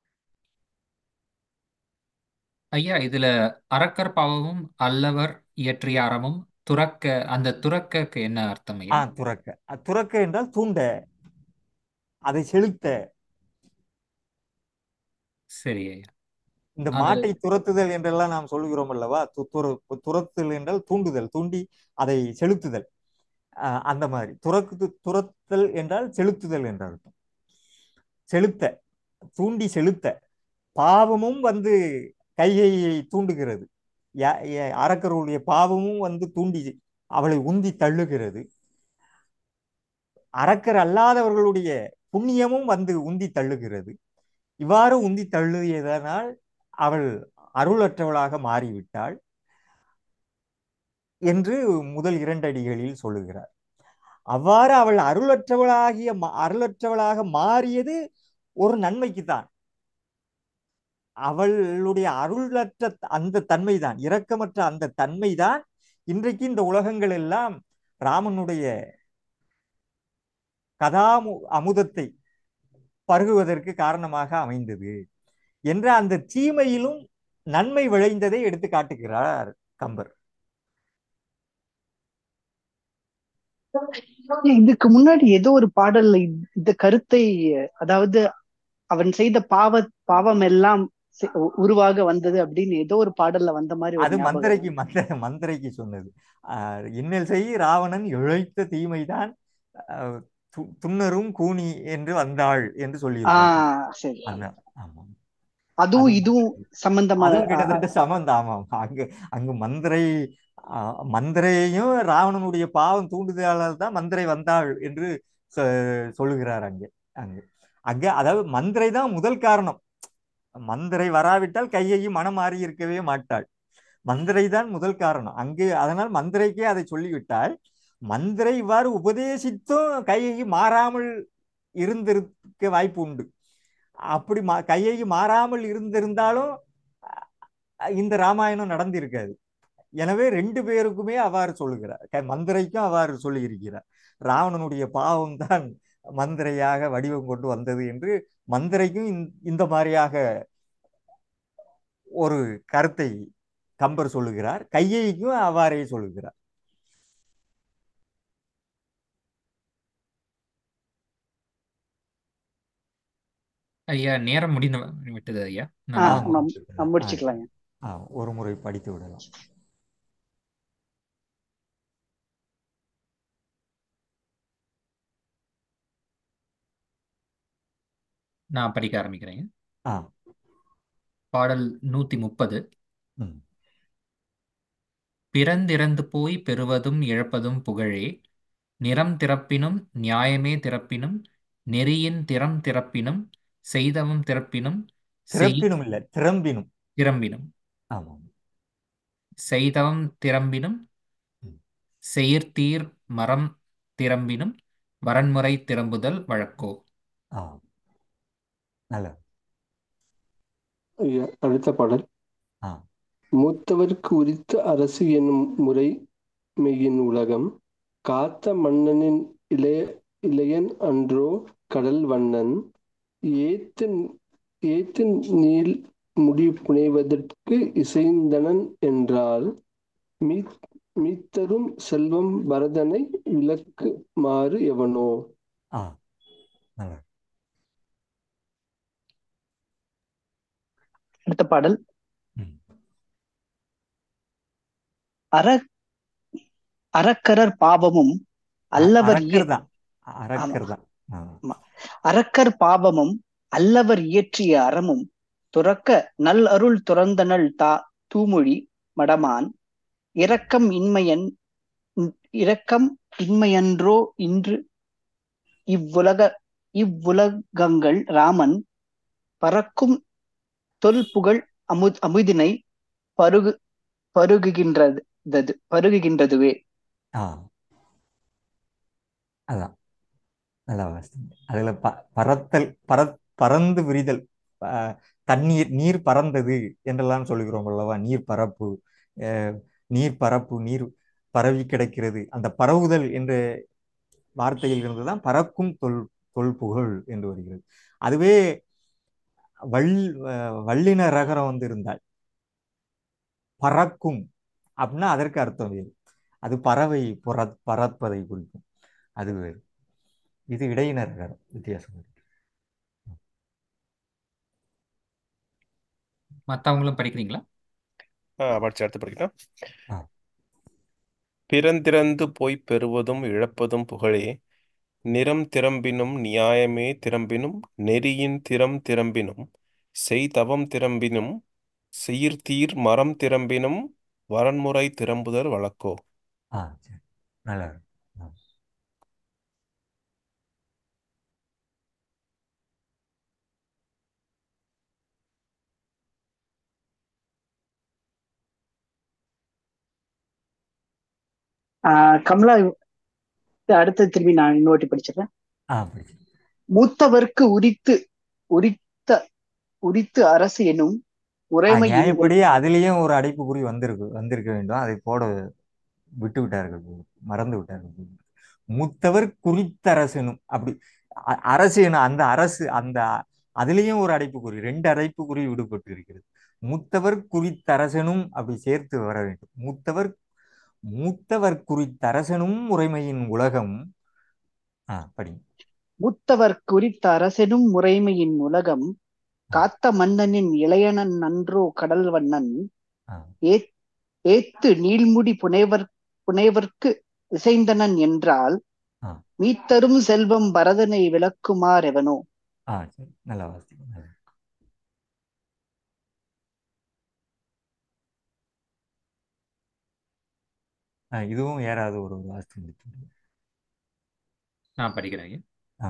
ஐயா இதுல அரக்கர் பாவமும் அல்லவர் இயற்றிய அறமும் துறக்க அந்த துறக்கக்கு என்ன அர்த்தம் ஆ ஐயா துறக்க அ, துறக்க என்றால் தூண்ட அதை செலுத்த சரி ஐயா இந்த அது மாட்டை துரத்துதல் என்றெல்லாம் நாம் சொல்கிறோம் அல்லவா து- துர- துரத்துதல் என்றால் தூண்டுதல் தூண்டி அதை செலுத்துதல் அஹ் அந்த மாதிரி துறக்கு துரத்தல் என்றால் செலுத்துதல் என்ற அர்த்தம் செலுத்த தூண்டி செலுத்த பாவமும் வந்து கைகையை தூண்டுகிறது யா- ய- அரக்கர்களுடைய பாவமும் வந்து தூண்டி அவளை உந்தி தள்ளுகிறது அரக்கர் அல்லாதவர்களுடைய புண்ணியமும் வந்து உந்தி தள்ளுகிறது இவ்வாறு உந்தி தள்ளுயதனால் அவள் அருளற்றவளாக மாறிவிட்டாள் என்று முதல் இரண்டடிகளில் சொல்லுகிறார் அவ்வாறு அவள் அருளற்றவளாகிய ம- அருளற்றவளாக மாறியது ஒரு நன்மைக்குத்தான் அவளுடைய அருளற்ற அந்த தன்மைதான் இரக்கமற்ற அந்த தன்மைதான் இன்றைக்கு இந்த உலகங்கள் எல்லாம் ராமனுடைய கதாமு அமுதத்தை பருகுவதற்கு காரணமாக அமைந்தது என்ற அந்த தீமையிலும் நன்மை விளைந்ததை எடுத்து காட்டுகிறார் கம்பர் இதுக்கு முன்னாடி ஏதோ ஒரு பாடல்ல இந்த- இந்த கருத்தை அதாவது அவன் செய்த பாவ பாவம் எல்லாம் செ- உருவாக வந்தது அப்படின்னு ஏதோ ஒரு பாடல்ல வந்த மாதிரி ஒரு அது ஞாபகம் மந்திரைக்கு மந்திர மந்திரைக்கு சொன்னது ஆஹ் இன்னல் செய் ராவணன் இழைத்த தீமைதான் ஆஹ் து- துன்னரும் கூனி என்று வந்தாள் என்று சொல்லியிருப்பாங்க ஆஹ் சரி அதான் ஆமா அதுவும் அது இதுவும் சம்பந்தமா அதுவும் கிட்டத்தட்ட சமம் ஆமாம் அங்கு அங்கு மந்திரை ஆஹ் மந்திரையையும் ராவணனுடைய பாவம் தூண்டுதலால் தான் மந்திரை வந்தாள் என்று சொ- சொல்லுகிறார் அங்கே அங்கு அங்கே அதாவது மந்திரை தான் முதல் காரணம் மந்திரை வராவிட்டால் கையையும் மனம் மாறி இருக்கவே மாட்டாள் மந்திரை தான் முதல் காரணம் அங்கே அதனால் மந்திரைக்கே அதை சொல்லிவிட்டால் மந்திரை இவ்வாறு உபதேசித்தும் கையை மாறாமல் இருந்திருக்க வாய்ப்பு உண்டு அப்படி மா கையை மாறாமல் இருந்திருந்தாலும் அஹ், இந்த ராமாயணம் நடந்திருக்காது எனவே ரெண்டு பேருக்குமே அவ்வாறு சொல்லுகிறார் க- மந்திரைக்கும் அவ்வாறு சொல்லியிருக்கிறார் ராவணனுடைய பாவம் தான் மந்திரையாக வடிவம் கொண்டு வந்தது என்று மந்திரைக்கும் இந்த- இந்த மாதிரியாக ஒரு கருத்தை கம்பர் சொல்லுகிறார் கையைக்கும் அவ்வாறே சொல்லுகிறார் ஐயா நேரம் முடிந்து விட்டது ஐயா ஆ, நான் ஆமா. நம்ம நம்ம முடிச்சுக்கலாங்க ஆ, ஒரு முறை படித்து விடலாம் நான் படிக்க ஆரம்பிக்கிறேங்க ஆ பாடல் நூத்தி முப்பது ம் பிறந்திறந்து போய் பெறுவதும் இழப்பதும் புகழே நிறம் திறப்பினும் நியாயமே திறப்பினும் நெறியின் திறம் திறப்பினும் செய்தவம் திறப்பினும் செய் திறப்பினும் இல்லை திறம்பினும் திறம்பினும் ஆமாம் செய்தவம் திறம்பினும் ம். செயிர்தீர் மரம் திறம்பினும் வரன்முறை திறம்புதல் வழக்கோ ஆ நல்ல ஐயா, அடுத்த பாடல் ஆ மூத்தவர்க்கு உரித்த அரசு என்னும் முறை மெய்யின் உலகம் காத்த மன்னனின் இளைய இளையன் அன்றோ கடல் வண்ணன் ஏத்து ஏத்து நீள் முடி புனைவதற்கு இசைந்தனன் என்றால் மீ மீத்தரும் செல்வம் பரதனை விளக்கு மாறு எவனோ ஆ நல்ல அடுத்த பாடல் ம் அற அறக்கரர் பாவமும் அ- அல்லவர் அரக்கர் இய- தான் ஆமா அரக்கர் தான் ஆ ஆமா அரக்கர் பாவமும் அல்லவர் இயற்றிய அறமும் துறக்க நல் அருள் துறந்தனள் தா தூமொழி மடமான் இரக்கம் இன்மையன் இரக்கம் இன்மையன்றோ இன்று இவ்வுலக இவ்வுலகங்கள் ராமன் பறக்கும் தொல்புகழ் அமு அமுதினை பருகு பருகுகின்றது பருகுகின்றதுவே ஆ அதான் நல்லா வாசித்தீங்க அதுல ப பறத்தல் பற பறந்து விரிதல் ஆ, தண்ணீர் நீர் பறந்தது என்றெல்லாம் சொல்லுகிறோம் அல்லவா நீர் பரப்பு அஹ், நீர் பரப்பு நீர் பரவி கிடக்கிறது அந்த பரவுதல் என்ற வார்த்தையில் இருந்துதான் பறக்கும் தொல் தொல்புகழ் என்று வருகிறது அதுவே வள் அஹ், வல்லின ரகரம் வந்து இருந்தால் பறக்கும் அப்படின்னா அதற்கு அர்த்தம் வேறு அது பறவை புற பறப்பதை குறிக்கும் அது வேறு இது இடையின ரகரம் வித்தியாசம் இருக்கு மற்றவங்களும் படிக்கிறீங்களா ஆ படிச்சு அடுத்து படிக்கலாம் ஆ பிறந்திறந்து போய்ப் பெறுவதும் இழப்பதும் புகழே நிறம் திறம்பினும் நியாயமே திறம்பினும் நெறியின் திறம் திறம்பினும் செய்தவம் திறம்பினும் சீர்தீர் மரம் திறம்பினும் வரன்முறை திறம்புதல் வழக்கோ ஆ சரி நல்லா இருக்கு ஆ. ஆஹ் கமலா அடுத்து திரும்பி நான் இன்னொருட்டி படிச்சிடுறேன் ஆ பிடிச்சி மூத்தவர்க்கு உரித்து உரித்த உரித்து அரசு எனும் ஆ உரைமையின் நியாயப்படி அதுலேயும் ஒரு அடைப்புக்குறி வந்திருக்கு வந்திருக்க வேண்டும் அதை போட விட்டு விட்டார்கள் போல. மறந்து விட்டார்கள் போல. மூத்தவர் குறித்தரசனும் அப்படி அ- அரசு எனும் அந்த அரசு அந்த அதுலேயும் ஒரு அடைப்புக்குறி ரெண்டு அடைப்புக்குறி விடுபட்டு இருக்கிறது மூத்தவர் குறித்தரசனும் அப்படி சேர்த்து வர வேண்டும் மூத்தவர் மூத்தவர் குறித்தரசனும் உரைமையின் உலகம் ஆ படிங்க மூத்தவர் குறித்த அரசெனும் முறைமையின் உலகம் ஆ காத்த மன்னனின் இளையனன் நன்றோ கடல் வண்ணன் ஆ ஏத் ஏத்து நீள்முடி புனைவர் புனைவர்க்கு இசைந்தனன் என்றால் ஆ மீத்தரும் செல்வம் பரதனை விளக்குமாறெவனோ ஆ சரி நல்லா வாசிங்க நல்லா. ஆ இதுவும் யாராவது ஒரு வாசித்து முடிச்சு நான் படிக்கிறேன் ஐயா. ஆ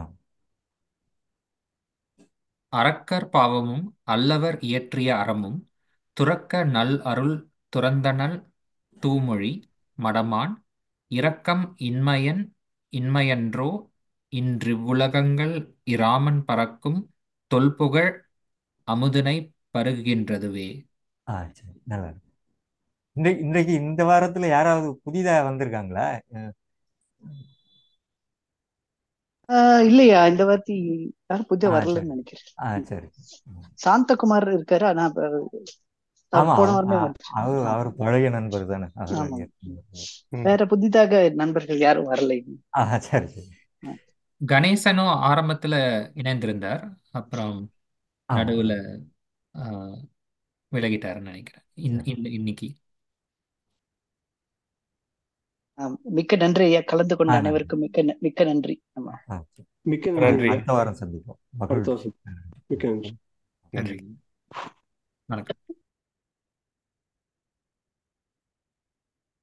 அரக்கர் பாவமும் அல்லவர் இயற்றிய அறமும் துறக்க நல் அருள் துறந்தனள் தூமொழி மடமான் இரக்கம் இன்மையன் இன்மையன்றோ இன்றிவ்வுலகங்கள் இராமன் பறக்கும் தொல்புகழ் அமுதினை பருகுகின்றதுவே ஆ சரி நல்லா இருக்கு இன்றைக்கு இன்றைக்கு இந்த வாரத்துல யாராவது புதிதா வந்திருக்காங்களா அஹ், ஆஹ் இல்லையா இந்த வாட்டி யாரும் புதிய ஆ சரி வரலன்னு நினைக்கிறேன் ஆ சரி ம். சாந்தகுமார் இருக்காரு ஆனா அப்ப அவர் ஆமா போன அவ- வாரமே அ- வந்துச்சு அவர் ஆமா அவர் பழைய நண்பர் தானே அவர் ஆமா ஏற்கனவே ம். வேற புதிதாக நண்பர்கள் யாரும் வரலை ஆ சரி சரி ஆ. கணேசனும் ஆரம்பத்துல இணைந்திருந்தார் அப்புறம் ஆமா நடுவுல ஆஹ், விலகிட்டாருன்னு நினைக்கிறேன் இன் சரி இந்த இன்னைக்கு ஆம். மிக்க நன்றி ஐயா கலந்து ஆ கொண்ட நன்றி அனைவருக்கும் மிக்க ந- மிக்க நன்றி ஆமா ஆ சரி மிக்க நன்றி நன்றி ஐயா அடுத்த வாரம் சந்திப்போம் அடுத்த மகிழ்ச்சி வருஷம் மிக்க நன்றி நன்றி வணக்கம்